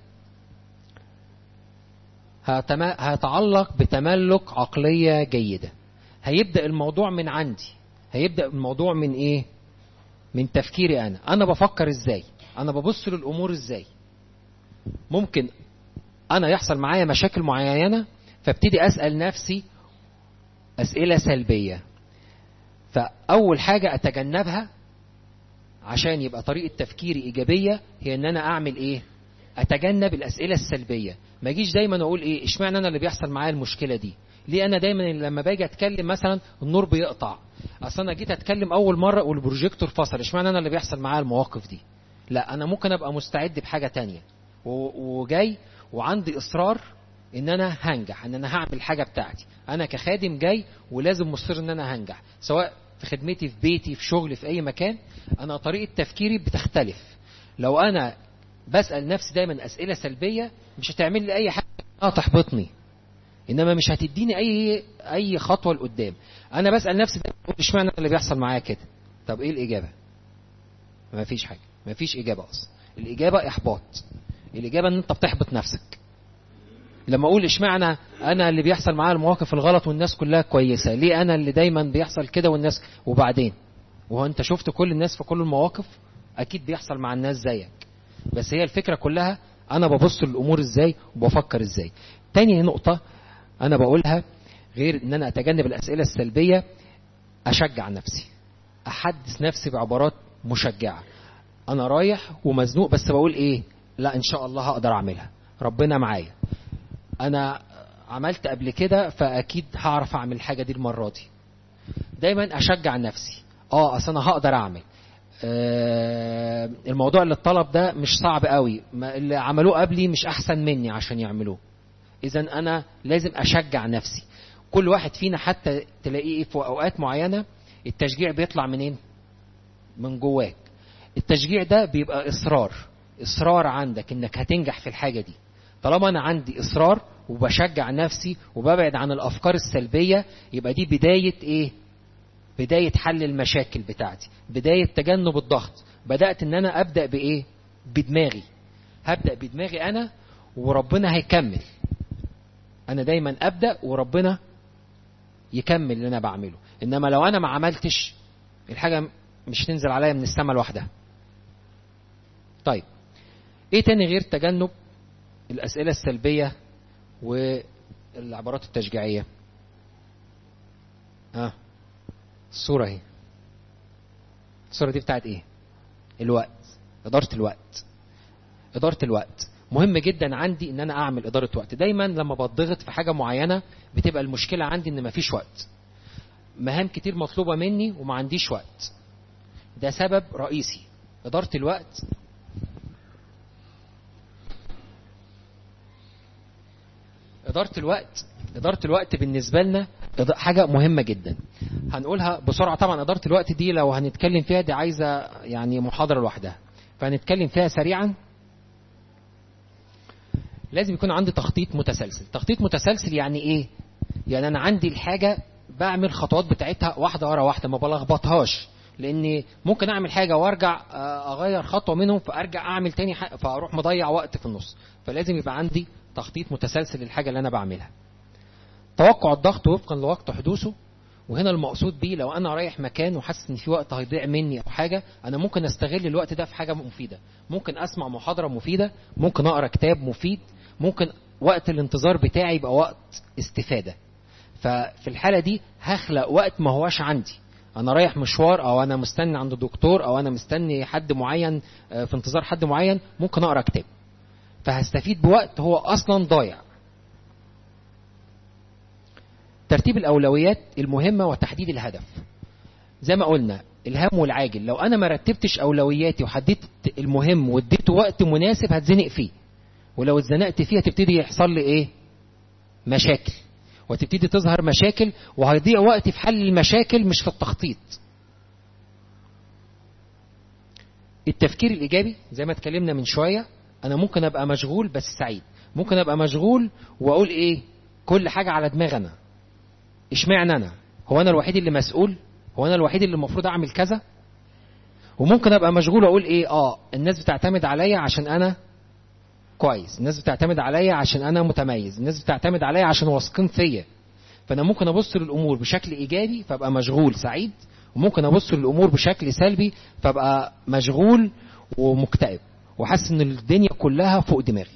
هيتعلق بتملك عقلية جيدة هيبدأ الموضوع من عندي هيبدأ الموضوع من ايه من تفكيري انا انا بفكر ازاي انا ببص للامور ازاي ممكن انا يحصل معايا مشاكل معينة فابتدي اسأل نفسي اسئلة سلبية فاول حاجة اتجنبها عشان يبقى طريقة تفكيري ايجابية هي ان انا اعمل ايه اتجنب الاسئلة السلبية ما اجيش دايما اقول ايه اشمعنى انا اللي بيحصل معايا المشكلة دي ليه انا دايما لما باجي اتكلم مثلا النور بيقطع اصل انا جيت اتكلم اول مره والبروجيكتور فصل اشمعنى انا اللي بيحصل معايا المواقف دي لا انا ممكن ابقى مستعد بحاجه تانية وجاي وعندي اصرار ان انا هنجح ان انا هعمل حاجه بتاعتي انا كخادم جاي ولازم مصر ان انا هنجح سواء في خدمتي في بيتي في شغلي في اي مكان انا طريقه تفكيري بتختلف لو انا بسال نفسي دايما اسئله سلبيه مش هتعمل لي اي حاجه تحبطني انما مش هتديني اي اي خطوه لقدام انا بسال نفسي اشمعنى اللي بيحصل معايا كده طب ايه الاجابه ما فيش حاجه ما فيش اجابه اصلا الاجابه احباط الاجابه ان انت بتحبط نفسك لما اقول اشمعنى انا اللي بيحصل معايا المواقف الغلط والناس كلها كويسه ليه انا اللي دايما بيحصل كده والناس وبعدين وهو انت شفت كل الناس في كل المواقف اكيد بيحصل مع الناس زيك بس هي الفكره كلها انا ببص للامور ازاي وبفكر ازاي تاني نقطه انا بقولها غير ان انا اتجنب الاسئله السلبيه اشجع نفسي احدث نفسي بعبارات مشجعه انا رايح ومزنوق بس بقول ايه لا ان شاء الله هقدر اعملها ربنا معايا انا عملت قبل كده فاكيد هعرف اعمل الحاجه دي المره دي دايما اشجع نفسي اه اصل انا هقدر اعمل آه الموضوع اللي الطلب ده مش صعب قوي اللي عملوه قبلي مش احسن مني عشان يعملوه اذا انا لازم اشجع نفسي كل واحد فينا حتى تلاقيه في اوقات معينه التشجيع بيطلع منين من جواك التشجيع ده بيبقى اصرار اصرار عندك انك هتنجح في الحاجه دي طالما انا عندي اصرار وبشجع نفسي وببعد عن الافكار السلبيه يبقى دي بدايه ايه بدايه حل المشاكل بتاعتي بدايه تجنب الضغط بدات ان انا ابدا بايه بدماغي هبدا بدماغي انا وربنا هيكمل انا دايما ابدا وربنا يكمل اللي انا بعمله انما لو انا ما عملتش الحاجه مش تنزل عليا من السماء لوحدها طيب ايه تاني غير تجنب الاسئله السلبيه والعبارات التشجيعيه اه الصوره اهي الصوره دي بتاعت ايه الوقت اداره الوقت اداره الوقت مهم جدا عندي ان انا اعمل اداره وقت دايما لما بضغط في حاجه معينه بتبقى المشكله عندي ان مفيش وقت مهام كتير مطلوبه مني وما عنديش وقت ده سبب رئيسي اداره الوقت اداره الوقت اداره الوقت بالنسبه لنا حاجه مهمه جدا هنقولها بسرعه طبعا اداره الوقت دي لو هنتكلم فيها دي عايزه يعني محاضره لوحدها فهنتكلم فيها سريعا لازم يكون عندي تخطيط متسلسل تخطيط متسلسل يعني ايه يعني انا عندي الحاجه بعمل خطوات بتاعتها واحده ورا واحده ما بلخبطهاش لان ممكن اعمل حاجه وارجع اغير خطوه منهم فارجع اعمل تاني حاجة فاروح مضيع وقت في النص فلازم يبقى عندي تخطيط متسلسل للحاجه اللي انا بعملها توقع الضغط وفقا لوقت حدوثه وهنا المقصود بيه لو انا رايح مكان وحاسس ان في وقت هيضيع مني او حاجه انا ممكن استغل الوقت ده في حاجه مفيده ممكن اسمع محاضره مفيده ممكن اقرا كتاب مفيد ممكن وقت الانتظار بتاعي يبقى وقت استفاده ففي الحاله دي هخلق وقت ما هواش عندي انا رايح مشوار او انا مستني عند دكتور او انا مستني حد معين في انتظار حد معين ممكن اقرا كتاب فهستفيد بوقت هو اصلا ضايع ترتيب الاولويات المهمه وتحديد الهدف زي ما قلنا الهام والعاجل لو انا ما رتبتش اولوياتي وحددت المهم واديته وقت مناسب هتزنق فيه ولو اتزنقت فيه هتبتدي يحصل لي ايه مشاكل وتبتدي تظهر مشاكل وهيضيع وقتي في حل المشاكل مش في التخطيط التفكير الايجابي زي ما اتكلمنا من شويه انا ممكن ابقى مشغول بس سعيد ممكن ابقى مشغول واقول ايه كل حاجه على دماغي انا اشمعنى انا هو انا الوحيد اللي مسؤول هو انا الوحيد اللي المفروض اعمل كذا وممكن ابقى مشغول اقول ايه اه الناس بتعتمد عليا عشان انا كويس الناس بتعتمد عليا عشان انا متميز الناس بتعتمد عليا عشان واثقين فيا فانا ممكن ابص للامور بشكل ايجابي فابقى مشغول سعيد وممكن ابص للامور بشكل سلبي فابقى مشغول ومكتئب وحاسس ان الدنيا كلها فوق دماغي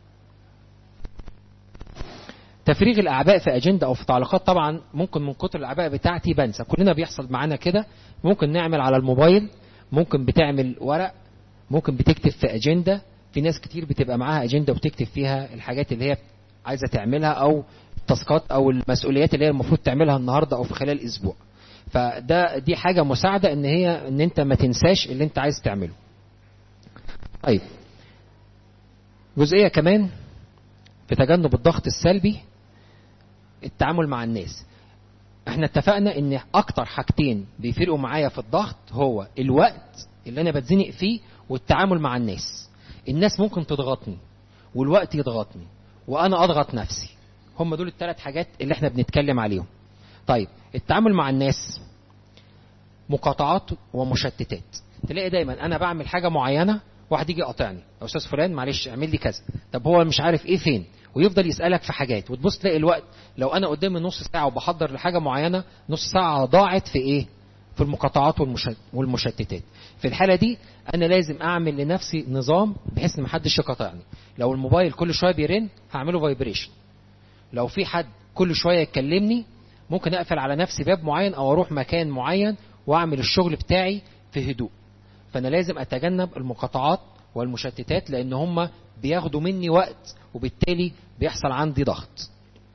تفريغ الاعباء في اجنده او في تعليقات طبعا ممكن من كتر الاعباء بتاعتي بنسى كلنا بيحصل معانا كده ممكن نعمل على الموبايل ممكن بتعمل ورق ممكن بتكتب في اجنده في ناس كتير بتبقى معاها اجنده وبتكتب فيها الحاجات اللي هي عايزه تعملها او التاسكات او المسؤوليات اللي هي المفروض تعملها النهارده او في خلال اسبوع فده دي حاجه مساعده ان هي ان انت ما تنساش اللي انت عايز تعمله طيب جزئيه كمان في تجنب الضغط السلبي التعامل مع الناس احنا اتفقنا ان اكتر حاجتين بيفرقوا معايا في الضغط هو الوقت اللي انا بتزنق فيه والتعامل مع الناس الناس ممكن تضغطني والوقت يضغطني وانا اضغط نفسي هم دول الثلاث حاجات اللي احنا بنتكلم عليهم طيب التعامل مع الناس مقاطعات ومشتتات تلاقي دايما انا بعمل حاجه معينه واحد يجي يقاطعني يا استاذ فلان معلش اعمل لي كذا طب هو مش عارف ايه فين ويفضل يسالك في حاجات وتبص تلاقي الوقت لو انا قدامي نص ساعه وبحضر لحاجه معينه نص ساعه ضاعت في ايه في المقاطعات والمشتتات في الحاله دي انا لازم اعمل لنفسي نظام بحيث ان محدش يقاطعني لو الموبايل كل شويه بيرن هعمله فايبريشن لو في حد كل شويه يكلمني ممكن اقفل على نفسي باب معين او اروح مكان معين واعمل الشغل بتاعي في هدوء فانا لازم اتجنب المقاطعات والمشتتات لان هم بياخدوا مني وقت وبالتالي بيحصل عندي ضغط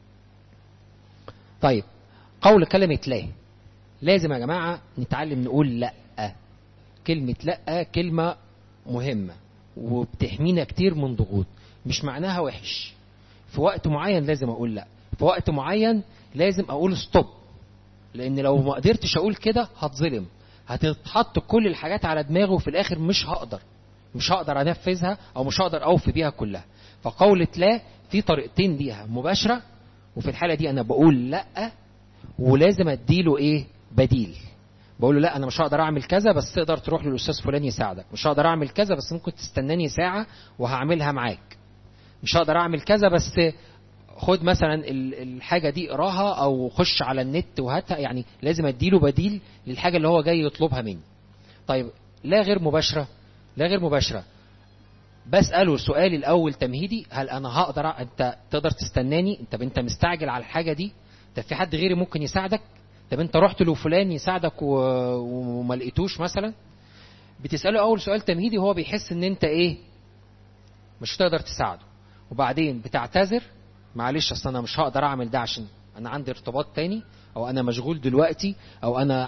طيب قول كلمة لا لازم يا جماعة نتعلم نقول لا كلمة لا كلمة مهمة وبتحمينا كتير من ضغوط مش معناها وحش في وقت معين لازم اقول لا في وقت معين لازم اقول ستوب لان لو ما قدرتش اقول كده هتظلم هتتحط كل الحاجات على دماغي وفي الاخر مش هقدر مش هقدر انفذها او مش هقدر اوفي بيها كلها فقولة لا في طريقتين ليها مباشرة وفي الحالة دي انا بقول لا ولازم اديله ايه بديل بقول له لا انا مش هقدر اعمل كذا بس تقدر تروح للاستاذ فلان يساعدك مش هقدر اعمل كذا بس ممكن تستناني ساعة وهعملها معاك مش هقدر اعمل كذا بس خد مثلا الحاجة دي اقراها او خش على النت وهاتها يعني لازم اديله بديل للحاجة اللي هو جاي يطلبها مني طيب لا غير مباشرة لا غير مباشرة بسأله سؤالي الأول تمهيدي هل أنا هقدر أنت تقدر تستناني طب أنت مستعجل على الحاجة دي طب في حد غيري ممكن يساعدك طب أنت رحت له فلان يساعدك و... وما لقيتوش مثلا بتسأله أول سؤال تمهيدي وهو بيحس إن أنت إيه مش تقدر تساعده وبعدين بتعتذر معلش أصل أنا مش هقدر أعمل ده عشان أنا عندي ارتباط تاني او انا مشغول دلوقتي او انا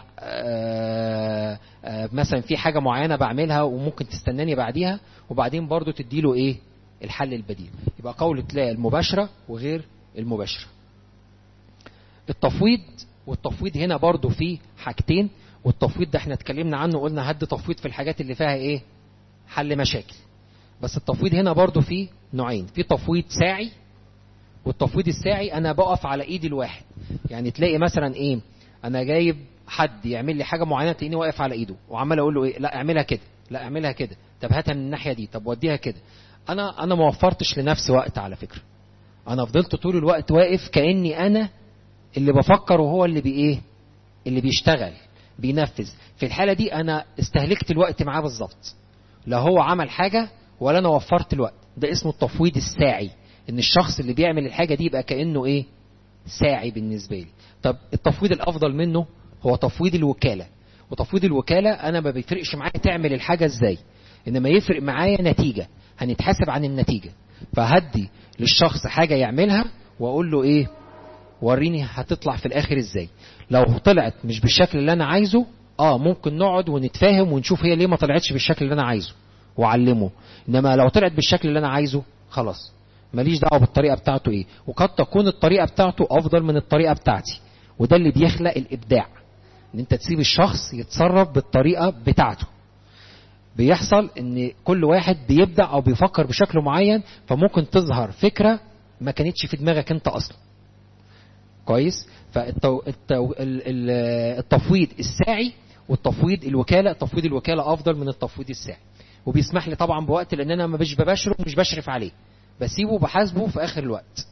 آآ آآ مثلا في حاجه معينه بعملها وممكن تستناني بعديها وبعدين برضو تديله ايه الحل البديل يبقى قولة لا المباشرة وغير المباشرة التفويض والتفويض هنا برضو فيه حاجتين والتفويض ده احنا اتكلمنا عنه قلنا هد تفويض في الحاجات اللي فيها ايه حل مشاكل بس التفويض هنا برضو فيه نوعين في تفويض ساعي والتفويض الساعي انا بقف على ايدي الواحد يعني تلاقي مثلا ايه انا جايب حد يعمل لي حاجه معينه تلاقيني واقف على ايده وعمال اقول له ايه لا اعملها كده لا اعملها كده طب هاتها من الناحيه دي طب وديها كده انا انا ما وفرتش لنفسي وقت على فكره انا فضلت طول الوقت واقف كاني انا اللي بفكر وهو اللي بايه اللي بيشتغل بينفذ في الحاله دي انا استهلكت الوقت معاه بالظبط لا هو عمل حاجه ولا انا وفرت الوقت ده اسمه التفويض الساعي ان الشخص اللي بيعمل الحاجه دي يبقى كانه ايه ساعي بالنسبه لي طب التفويض الافضل منه هو تفويض الوكاله وتفويض الوكاله انا ما بيفرقش معايا تعمل الحاجه ازاي انما يفرق معايا نتيجه هنتحاسب عن النتيجه فهدي للشخص حاجه يعملها واقول له ايه وريني هتطلع في الاخر ازاي لو طلعت مش بالشكل اللي انا عايزه اه ممكن نقعد ونتفاهم ونشوف هي ليه ما طلعتش بالشكل اللي انا عايزه واعلمه انما لو طلعت بالشكل اللي انا عايزه خلاص ماليش دعوه بالطريقه بتاعته ايه وقد تكون الطريقه بتاعته افضل من الطريقه بتاعتي وده اللي بيخلق الابداع ان انت تسيب الشخص يتصرف بالطريقه بتاعته بيحصل ان كل واحد بيبدع او بيفكر بشكل معين فممكن تظهر فكره ما كانتش في دماغك انت اصلا كويس فالتفويض الساعي والتفويض الوكالة تفويض الوكالة افضل من التفويض الساعي وبيسمح لي طبعا بوقت لان انا مش بباشره ومش بشرف عليه بسيبه وبحاسبه في اخر الوقت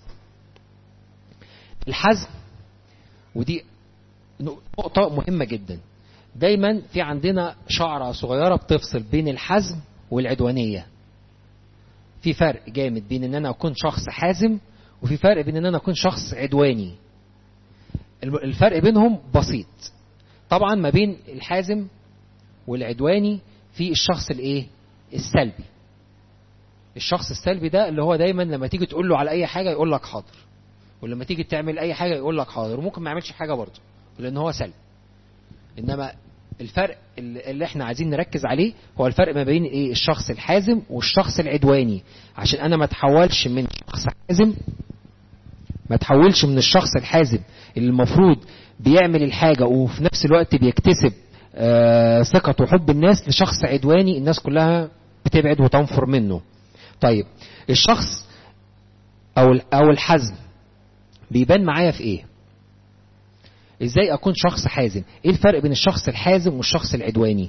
الحزم ودي نقطة مهمة جدا دايما في عندنا شعرة صغيرة بتفصل بين الحزم والعدوانية في فرق جامد بين ان انا اكون شخص حازم وفي فرق بين ان انا اكون شخص عدواني الفرق بينهم بسيط طبعا ما بين الحازم والعدواني في الشخص الايه السلبي الشخص السلبي ده اللي هو دايما لما تيجي تقول له على اي حاجه يقول لك حاضر ولما تيجي تعمل اي حاجه يقول لك حاضر وممكن ما يعملش حاجه برضه لان هو سلبي انما الفرق اللي احنا عايزين نركز عليه هو الفرق ما بين ايه الشخص الحازم والشخص العدواني عشان انا ما اتحولش من شخص حازم ما اتحولش من الشخص الحازم اللي المفروض بيعمل الحاجة وفي نفس الوقت بيكتسب آه ثقة وحب الناس لشخص عدواني الناس كلها بتبعد وتنفر منه طيب الشخص او او الحزم بيبان معايا في ايه ازاي اكون شخص حازم ايه الفرق بين الشخص الحازم والشخص العدواني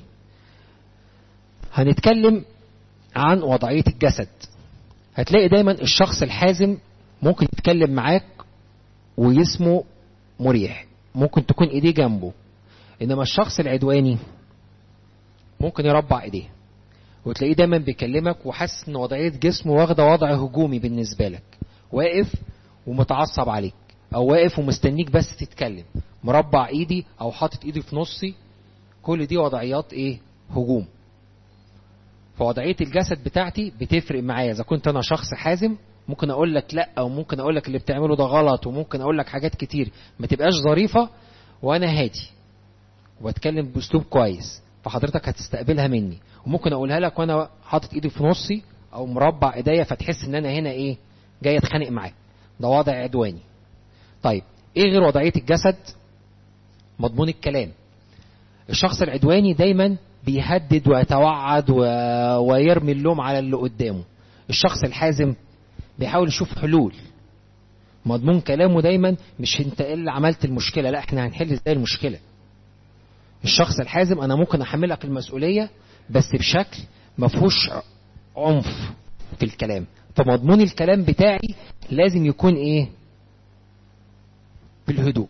هنتكلم عن وضعية الجسد هتلاقي دايما الشخص الحازم ممكن يتكلم معاك وجسمه مريح ممكن تكون ايديه جنبه انما الشخص العدواني ممكن يربع ايديه وتلاقيه دايما بيكلمك وحاسس ان وضعية جسمه واخدة وضع هجومي بالنسبة لك واقف ومتعصب عليك او واقف ومستنيك بس تتكلم مربع ايدي او حاطط ايدي في نصي كل دي وضعيات ايه هجوم فوضعية الجسد بتاعتي بتفرق معايا اذا كنت انا شخص حازم ممكن اقول لك لا او ممكن اقول لك اللي بتعمله ده غلط وممكن اقول لك حاجات كتير ما تبقاش ظريفة وانا هادي وبتكلم باسلوب كويس فحضرتك هتستقبلها مني وممكن اقولها لك وانا حاطط ايدي في نصي او مربع ايديا فتحس ان انا هنا ايه جاي اتخانق معاك ده وضع عدواني طيب ايه غير وضعية الجسد مضمون الكلام الشخص العدواني دايما بيهدد ويتوعد و... ويرمي اللوم على اللي قدامه الشخص الحازم بيحاول يشوف حلول مضمون كلامه دايما مش انت ايه اللي عملت المشكلة لا احنا هنحل ازاي المشكلة الشخص الحازم انا ممكن احملك المسؤولية بس بشكل ما فيهوش عنف في الكلام فمضمون الكلام بتاعي لازم يكون ايه بالهدوء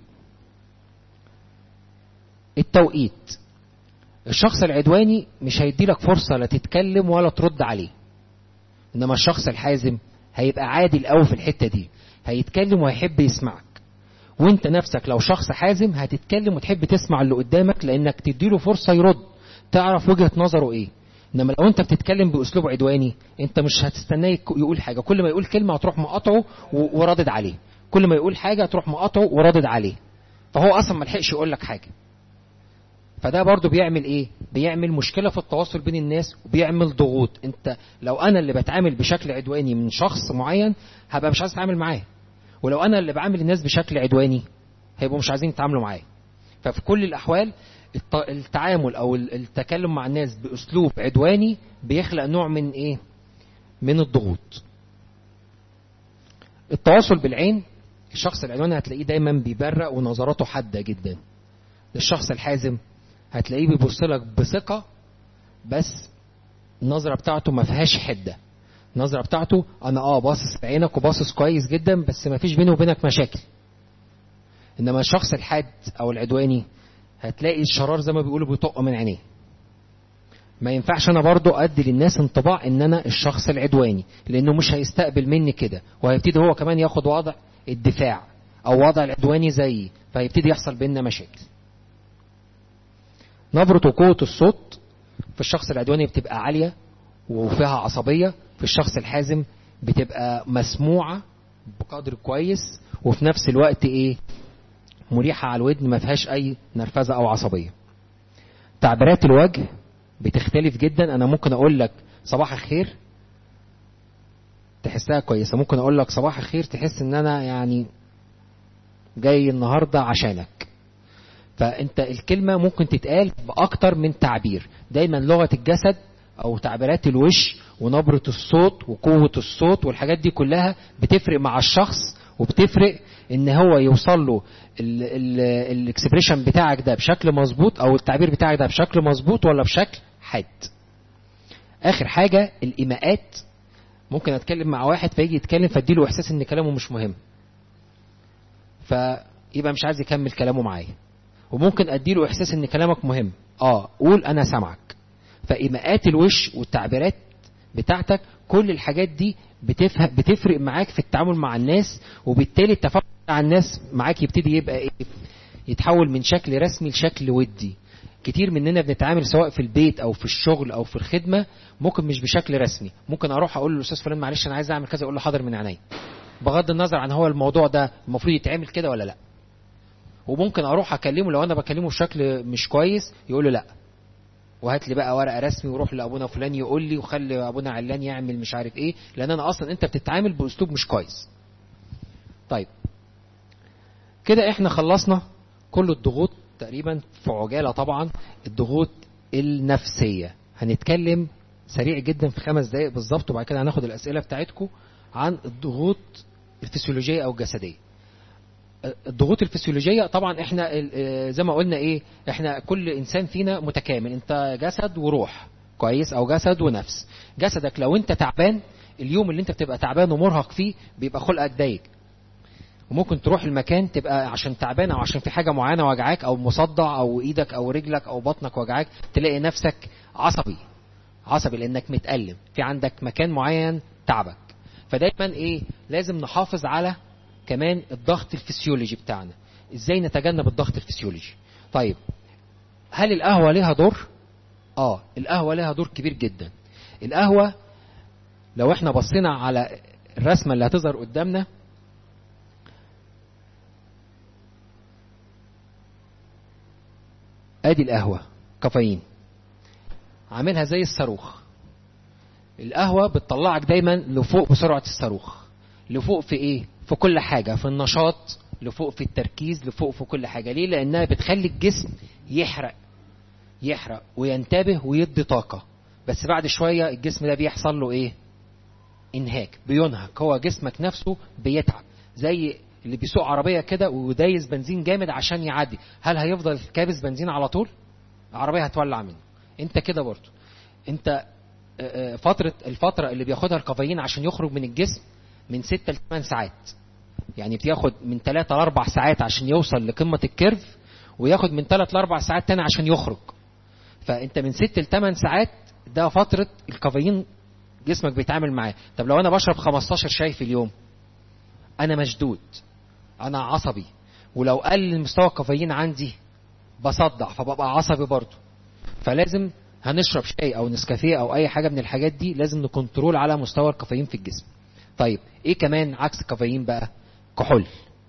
التوقيت الشخص العدواني مش هيدي لك فرصة لا تتكلم ولا ترد عليه انما الشخص الحازم هيبقى عادل قوي في الحتة دي هيتكلم وهيحب يسمعك وانت نفسك لو شخص حازم هتتكلم وتحب تسمع اللي قدامك لانك تديله فرصة يرد تعرف وجهة نظره ايه انما لو انت بتتكلم باسلوب عدواني انت مش هتستناه يقول حاجة كل ما يقول كلمة هتروح مقاطعه ورادد عليه كل ما يقول حاجة تروح مقاطعه ورادد عليه فهو اصلا ما لحقش يقول لك حاجة فده برضو بيعمل ايه بيعمل مشكلة في التواصل بين الناس وبيعمل ضغوط انت لو انا اللي بتعامل بشكل عدواني من شخص معين هبقى مش عايز اتعامل معاه ولو انا اللي بعامل الناس بشكل عدواني هيبقوا مش عايزين يتعاملوا معايا ففي كل الاحوال التعامل او التكلم مع الناس باسلوب عدواني بيخلق نوع من ايه من الضغوط التواصل بالعين الشخص العدواني هتلاقيه دايما بيبرق ونظراته حادة جدا الشخص الحازم هتلاقيه بيبص لك بثقة بس النظرة بتاعته ما فيهاش حدة النظرة بتاعته انا اه باصص في عينك وباصص كويس جدا بس ما فيش بيني وبينك مشاكل انما الشخص الحاد او العدواني هتلاقي الشرار زي ما بيقولوا بيطق من عينيه ما ينفعش انا برضو ادي للناس انطباع ان انا الشخص العدواني لانه مش هيستقبل مني كده وهيبتدي هو كمان ياخد وضع الدفاع او وضع العدواني زيي فهيبتدي يحصل بيننا مشاكل نبرة وقوة الصوت في الشخص العدواني بتبقى عالية وفيها عصبية في الشخص الحازم بتبقى مسموعة بقدر كويس وفي نفس الوقت ايه مريحة على الودن ما فيهاش اي نرفزة او عصبية تعبيرات الوجه بتختلف جدا انا ممكن اقول لك صباح الخير تحسها كويسة ممكن اقول لك صباح الخير تحس ان انا يعني جاي النهاردة عشانك فانت الكلمة ممكن تتقال بأكتر من تعبير دايما لغة الجسد او تعبيرات الوش ونبرة الصوت وقوة الصوت والحاجات دي كلها بتفرق مع الشخص وبتفرق ان هو يوصل له الاكسبريشن بتاعك ده بشكل مظبوط او التعبير بتاعك ده بشكل مظبوط ولا بشكل حاد اخر حاجه الايماءات ممكن اتكلم مع واحد فيجي يتكلم فاديله احساس ان كلامه مش مهم فيبقى مش عايز يكمل كلامه معايا وممكن اديله احساس ان كلامك مهم اه قول انا سامعك فايماءات الوش والتعبيرات بتاعتك كل الحاجات دي بتفهم بتفرق معاك في التعامل مع الناس وبالتالي التفاعل مع الناس معاك يبتدي يبقى ايه يتحول من شكل رسمي لشكل ودي كتير مننا بنتعامل سواء في البيت او في الشغل او في الخدمه ممكن مش بشكل رسمي ممكن اروح اقول للاستاذ فلان معلش انا عايز اعمل كذا اقول له حاضر من عينيا بغض النظر عن هو الموضوع ده المفروض يتعمل كده ولا لا وممكن اروح اكلمه لو انا بكلمه بشكل مش كويس يقول له لا وهات لي بقى ورقه رسمي وروح لابونا فلان يقول لي وخلي ابونا علان يعمل مش عارف ايه لان انا اصلا انت بتتعامل باسلوب مش كويس طيب كده احنا خلصنا كل الضغوط تقريبا في عجاله طبعا الضغوط النفسيه هنتكلم سريع جدا في خمس دقائق بالظبط وبعد كده هناخد الاسئله بتاعتكم عن الضغوط الفسيولوجيه او الجسديه الضغوط الفسيولوجيه طبعا احنا زي ما قلنا ايه احنا كل انسان فينا متكامل انت جسد وروح كويس او جسد ونفس جسدك لو انت تعبان اليوم اللي انت بتبقى تعبان ومرهق فيه بيبقى خلقك ضيق وممكن تروح المكان تبقى عشان تعبان او عشان في حاجه معينه وجعاك او مصدع او ايدك او رجلك او بطنك وجعاك تلاقي نفسك عصبي عصبي لانك متألم في عندك مكان معين تعبك فدايما ايه لازم نحافظ على كمان الضغط الفسيولوجي بتاعنا ازاي نتجنب الضغط الفسيولوجي طيب هل القهوه ليها دور اه القهوه ليها دور كبير جدا القهوه لو احنا بصينا على الرسمه اللي هتظهر قدامنا ادي القهوه كافيين عاملها زي الصاروخ القهوه بتطلعك دايما لفوق بسرعه الصاروخ لفوق في ايه في كل حاجة في النشاط لفوق في التركيز لفوق في كل حاجة ليه لأنها بتخلي الجسم يحرق يحرق وينتبه ويدي طاقة بس بعد شوية الجسم ده بيحصل له ايه انهاك بينهك هو جسمك نفسه بيتعب زي اللي بيسوق عربية كده ودايس بنزين جامد عشان يعدي هل هيفضل كابس بنزين على طول العربية هتولع منه انت كده برضه انت فترة الفترة اللي بياخدها الكافيين عشان يخرج من الجسم من 6 ل 8 ساعات يعني بياخد من 3 ل 4 ساعات عشان يوصل لقمة الكيرف وياخد من 3 ل 4 ساعات تاني عشان يخرج فانت من 6 ل 8 ساعات ده فترة الكافيين جسمك بيتعامل معاه طب لو انا بشرب 15 شاي في اليوم انا مشدود انا عصبي ولو قل مستوى الكافيين عندي بصدع فببقى عصبي برضه فلازم هنشرب شاي او نسكافيه او اي حاجه من الحاجات دي لازم نكنترول على مستوى الكافيين في الجسم طيب ايه كمان عكس الكافيين بقى كحول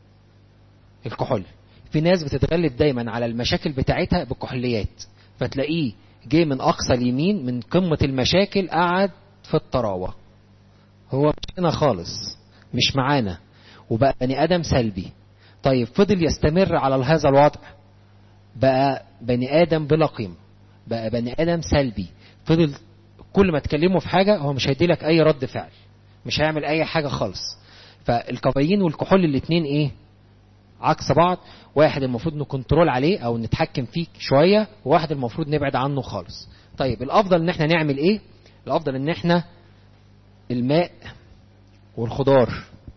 الكحول في ناس بتتغلب دايما على المشاكل بتاعتها بالكحوليات فتلاقيه جه من اقصى اليمين من قمه المشاكل قعد في الطراوه هو مش هنا خالص مش معانا وبقى بني ادم سلبي طيب فضل يستمر على هذا الوضع بقى بني ادم بلا قيمه بقى بني ادم سلبي فضل كل ما تكلمه في حاجه هو مش هيدي لك اي رد فعل مش هيعمل اي حاجه خالص فالكافيين والكحول الاثنين ايه عكس بعض واحد المفروض نكنترول عليه او نتحكم فيه شويه وواحد المفروض نبعد عنه خالص طيب الافضل ان احنا نعمل ايه الافضل ان احنا الماء والخضار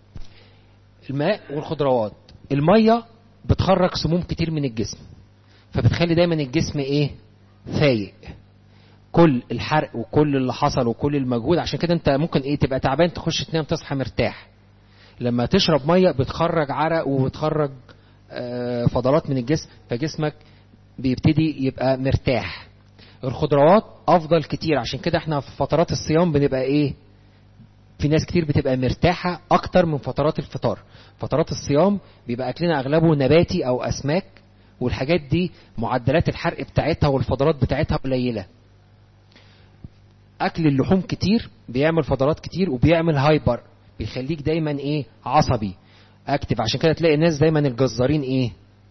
الماء والخضروات الميه بتخرج سموم كتير من الجسم فبتخلي دايما الجسم ايه فايق كل الحرق وكل اللي حصل وكل المجهود عشان كده انت ممكن ايه تبقى تعبان تخش تنام تصحى مرتاح لما تشرب ميه بتخرج عرق وبتخرج فضلات من الجسم فجسمك بيبتدي يبقى مرتاح الخضروات افضل كتير عشان كده احنا في فترات الصيام بنبقى ايه في ناس كتير بتبقى مرتاحة أكتر من فترات الفطار فترات الصيام بيبقى أكلنا أغلبه نباتي أو أسماك والحاجات دي معدلات الحرق بتاعتها والفضلات بتاعتها قليلة أكل اللحوم كتير بيعمل فضلات كتير وبيعمل هايبر بيخليك دايما إيه عصبي أكتف عشان كده تلاقي الناس دايما الجزارين إيه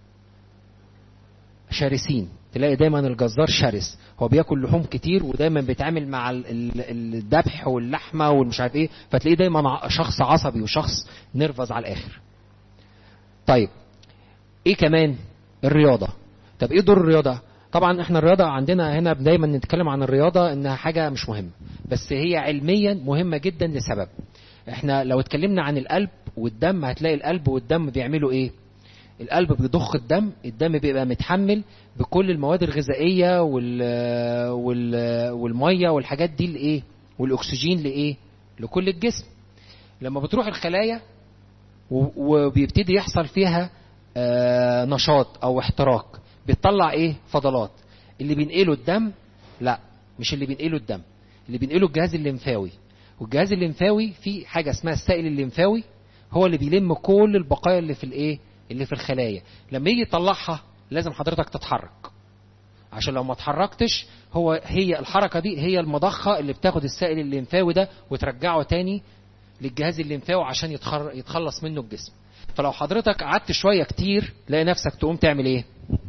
شرسين تلاقي دايما الجزار شرس هو بياكل لحوم كتير ودايما بيتعامل مع الذبح واللحمه والمش عارف ايه فتلاقيه دايما شخص عصبي وشخص نرفز على الاخر طيب ايه كمان الرياضة طب ايه دور الرياضة طبعا احنا الرياضة عندنا هنا دايما نتكلم عن الرياضة انها حاجة مش مهمة بس هي علميا مهمة جدا لسبب احنا لو اتكلمنا عن القلب والدم هتلاقي القلب والدم بيعملوا ايه القلب بيضخ الدم الدم بيبقى متحمل بكل المواد الغذائية وال وال والمية والحاجات دي لايه والاكسجين لايه لكل الجسم لما بتروح الخلايا وبيبتدي يحصل فيها آه نشاط او احتراق بتطلع ايه فضلات اللي بينقله الدم لا مش اللي بينقله الدم اللي بينقله الجهاز الليمفاوي والجهاز الليمفاوي فيه حاجه اسمها السائل الليمفاوي هو اللي بيلم كل البقايا اللي في الايه اللي في الخلايا لما يجي يطلعها لازم حضرتك تتحرك عشان لو ما اتحركتش هو هي الحركه دي هي المضخه اللي بتاخد السائل الليمفاوي ده وترجعه تاني للجهاز الليمفاوي عشان يتخلص منه الجسم فلو حضرتك قعدت شويه كتير تلاقي نفسك تقوم تعمل ايه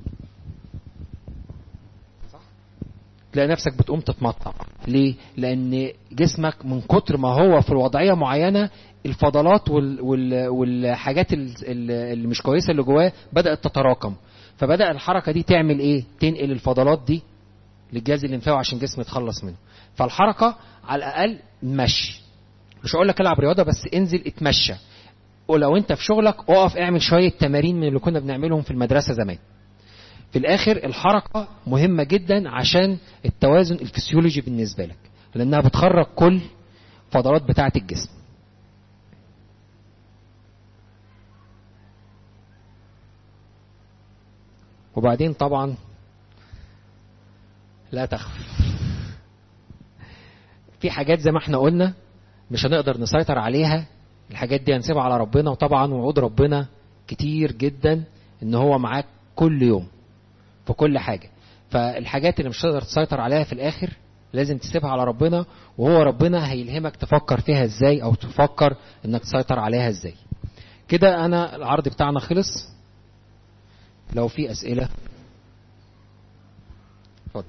تلاقي نفسك بتقوم تتمطع ليه لان جسمك من كتر ما هو في الوضعيه معينه الفضلات وال وال والحاجات اللي مش كويسه اللي جواه بدات تتراكم فبدا الحركه دي تعمل ايه تنقل الفضلات دي للجهاز الليمفاوي عشان الجسم يتخلص منه فالحركه على الاقل مشي مش هقول لك العب رياضه بس انزل اتمشى ولو انت في شغلك اقف اعمل شويه تمارين من اللي كنا بنعملهم في المدرسه زمان في الاخر الحركه مهمه جدا عشان التوازن الفسيولوجي بالنسبه لك لانها بتخرج كل فضلات بتاعه الجسم وبعدين طبعا لا تخف في حاجات زي ما احنا قلنا مش هنقدر نسيطر عليها الحاجات دي هنسيبها على ربنا وطبعا وعود ربنا كتير جدا ان هو معاك كل يوم في كل حاجة فالحاجات اللي مش هتقدر تسيطر عليها في الاخر لازم تسيبها على ربنا وهو ربنا هيلهمك تفكر فيها ازاي او تفكر انك تسيطر عليها ازاي كده انا العرض بتاعنا خلص لو في اسئله اتفضل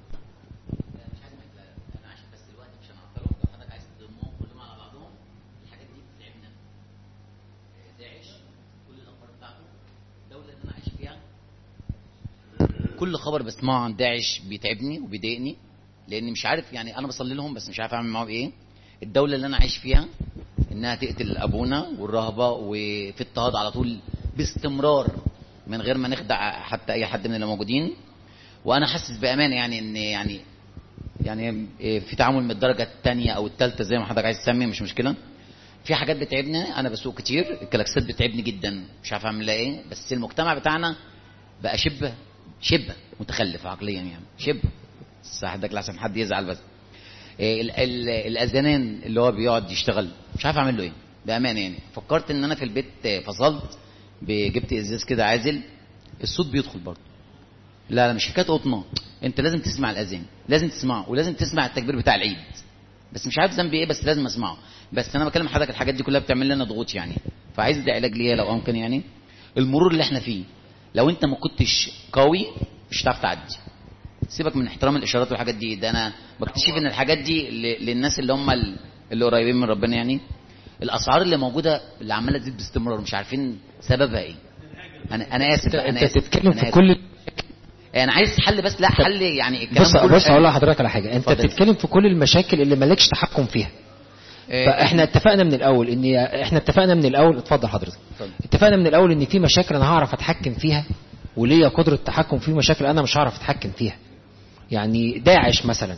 كل خبر بسمعه عن داعش بيتعبني وبيضايقني لاني مش عارف يعني انا بصلي لهم بس مش عارف اعمل معاهم ايه الدوله اللي انا عايش فيها انها تقتل ابونا والرهبه وفي اضطهاد على طول باستمرار من غير ما نخدع حتى اي حد من اللي موجودين وانا حاسس بامانه يعني ان يعني يعني في تعامل من الدرجه الثانيه او الثالثه زي ما حضرتك عايز تسمي مش مشكله في حاجات بتعبني انا بسوق كتير الكلاكسات بتعبني جدا مش عارف اعمل لها ايه بس المجتمع بتاعنا بقى شبه شبه متخلف عقليا يعني شبه بس حضرتك لحسن حد يزعل بس إيه ال ال الاذانان اللي هو بيقعد يشتغل مش عارف اعمل له ايه بامانه يعني فكرت ان انا في البيت فصلت جبت ازاز كده عازل الصوت بيدخل برضه لا لا مش حكايه قطنه انت لازم تسمع الاذان لازم تسمعه ولازم تسمع التكبير بتاع العيد بس مش عارف ذنبي ايه بس لازم اسمعه بس انا بكلم حضرتك الحاجات دي كلها بتعمل لنا ضغوط يعني فعايز ده علاج ليا لو امكن يعني المرور اللي احنا فيه لو انت ما كنتش قوي مش هتعرف تعدي سيبك من احترام الاشارات والحاجات دي ده انا بكتشف ان الحاجات دي للناس اللي هم اللي قريبين من ربنا يعني الاسعار اللي موجوده اللي عماله تزيد باستمرار مش عارفين سببها ايه انا انا اسف انا انت اسف بتتكلم أنا في آسف. كل انا عايز حل بس لا حل يعني الكلام بص كله بص حلو. هقول لحضرتك على حاجه انت اتفضل. بتتكلم في كل المشاكل اللي مالكش تحكم فيها آه، فاحنا اتفقنا من الاول ان احنا اتفقنا من الاول اتفضل حضرتك اتفضل. اتفقنا من الاول ان في مشاكل انا هعرف اتحكم فيها وليا قدره تحكم في مشاكل انا مش هعرف اتحكم فيها يعني داعش مثلا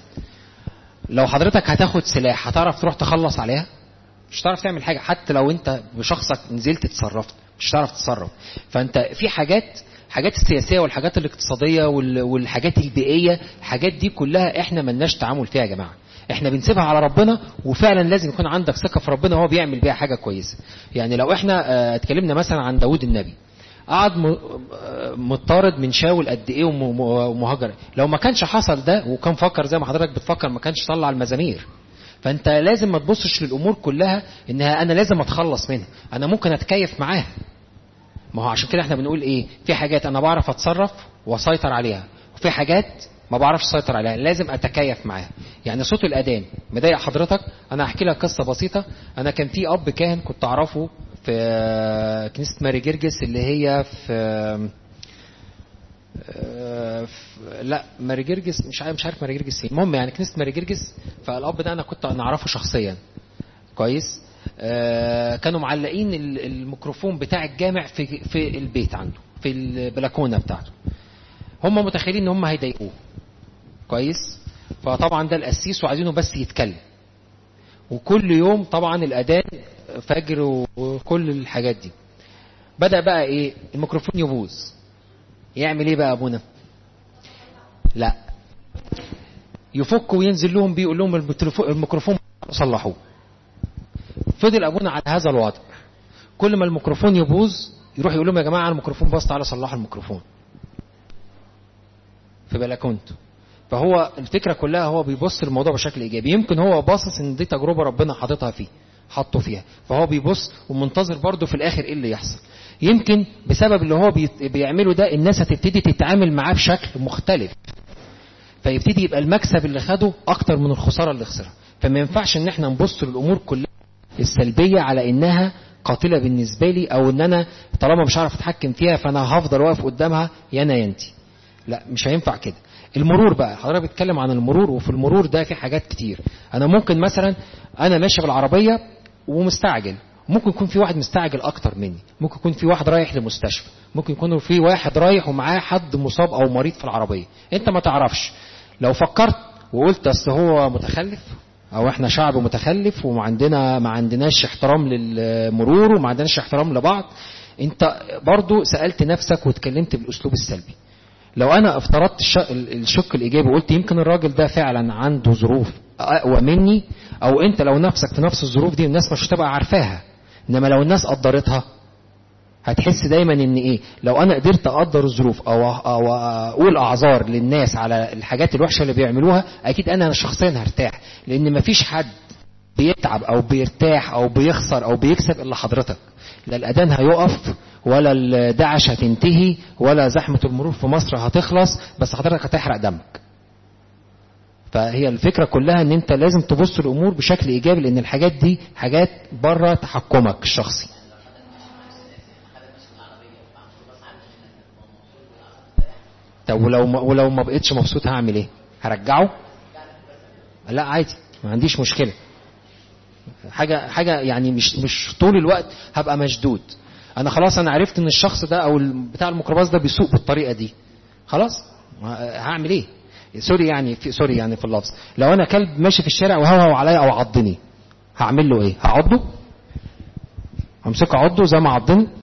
لو حضرتك هتاخد سلاح هتعرف تروح تخلص عليها مش هتعرف تعمل حاجه حتى لو انت بشخصك نزلت اتصرفت مش هتعرف تتصرف فانت في حاجات حاجات السياسيه والحاجات الاقتصاديه وال- والحاجات البيئيه الحاجات دي كلها احنا ملناش تعامل فيها يا جماعه احنا بنسيبها على ربنا وفعلا لازم يكون عندك ثقه في ربنا وهو بيعمل بيها حاجه كويسه يعني لو احنا آه، اتكلمنا مثلا عن داود النبي قعد م- آه، مضطرد من شاول قد ايه وم- م- ومهاجر لو ما كانش حصل ده وكان فكر زي ما حضرتك بتفكر ما كانش طلع المزامير فانت لازم ما تبصش للامور كلها انها انا لازم اتخلص منها انا ممكن اتكيف معاها ما هو عشان كده احنا بنقول ايه في حاجات انا بعرف اتصرف واسيطر عليها وفي حاجات ما بعرفش اسيطر عليها لازم اتكيف معاها يعني صوت الاذان مضايق حضرتك انا هحكي لك قصه بسيطه انا كان في اب كاهن كنت اعرفه في آه، كنيسة ماري جرجس اللي هي في آه، في- لا ماري جرجس مش عارف مش عارف ماري جرجس فين المهم يعني كنيسة ماري جرجس فالاب ده انا كنت نعرفه شخصيا كويس آه، كانوا معلقين ال- الميكروفون بتاع الجامع في في البيت عنده في البلكونه بتاعته هم متخيلين ان هم هيضايقوه كويس فطبعا ده القسيس وعايزينه بس يتكلم وكل يوم طبعا الاذان فجر وكل الحاجات دي بدا بقى ايه الميكروفون يبوظ يعمل ايه بقى ابونا لا يفك وينزل لهم بيه يقول لهم التليفون- الميكروفون صلحوه فضل ابونا على هذا الوضع كل ما الميكروفون يبوظ يروح يقول لهم يا جماعه الميكروفون باظ تعالى صلحوا الميكروفون في بلكونته فهو الفكره كلها هو بيبص الموضوع بشكل ايجابي يمكن هو باصص ان دي تجربه ربنا حاططها فيه حطه فيها فهو بيبص ومنتظر برضه في الاخر ايه اللي يحصل يمكن بسبب اللي هو بي- بيعمله ده الناس هتبتدي تتعامل معاه بشكل مختلف فيبتدي يبقى المكسب اللي خده اكتر من الخساره اللي خسرها فما ينفعش ان احنا نبص للامور كلها السلبيه على انها قاتله بالنسبه لي او ان انا طالما مش عارف اتحكم فيها فانا هفضل واقف قدامها يا انا يا انت لا مش هينفع كده المرور بقى حضرتك بتتكلم عن المرور وفي المرور ده في حاجات كتير انا ممكن مثلا انا ماشي بالعربيه ومستعجل ممكن يكون في واحد مستعجل اكتر مني ممكن يكون في واحد رايح لمستشفى ممكن يكون في واحد رايح ومعاه حد مصاب او مريض في العربيه انت ما تعرفش لو فكرت وقلت اصل هو متخلف او احنا شعب متخلف وما عندنا ما عندناش احترام للمرور وما عندناش احترام لبعض انت برضو سالت نفسك واتكلمت بالاسلوب السلبي لو انا افترضت الش- الشق الايجابي وقلت يمكن الراجل ده فعلا عنده ظروف اقوى مني او انت لو نفسك في نفس الظروف دي الناس مش هتبقى عارفاها انما لو الناس قدرتها هتحس دايما ان ايه لو انا قدرت اقدر الظروف او او اقول اعذار للناس على الحاجات الوحشه اللي بيعملوها اكيد انا شخصيا هرتاح لان مفيش حد بيتعب او بيرتاح او بيخسر او بيكسب الا حضرتك لا الاذان هيقف ولا الدعش هتنتهي ولا زحمه المرور في مصر هتخلص بس حضرتك هتحرق دمك فهي الفكره كلها ان انت لازم تبص الامور بشكل ايجابي لان الحاجات دي حاجات بره تحكمك الشخصي طب ولو ما ولو ما بقتش مبسوط هعمل ايه هرجعه لا عادي ما عنديش مشكله حاجه حاجه يعني مش مش طول الوقت هبقى مشدود انا خلاص انا عرفت ان الشخص ده او بتاع الميكروباص ده بيسوق بالطريقه دي خلاص هعمل ايه سوري يعني في سوري يعني في اللفظ لو انا كلب ماشي في الشارع وهوهو عليا او عضني هعمل له ايه هعضه همسكه عضه زي ما عضني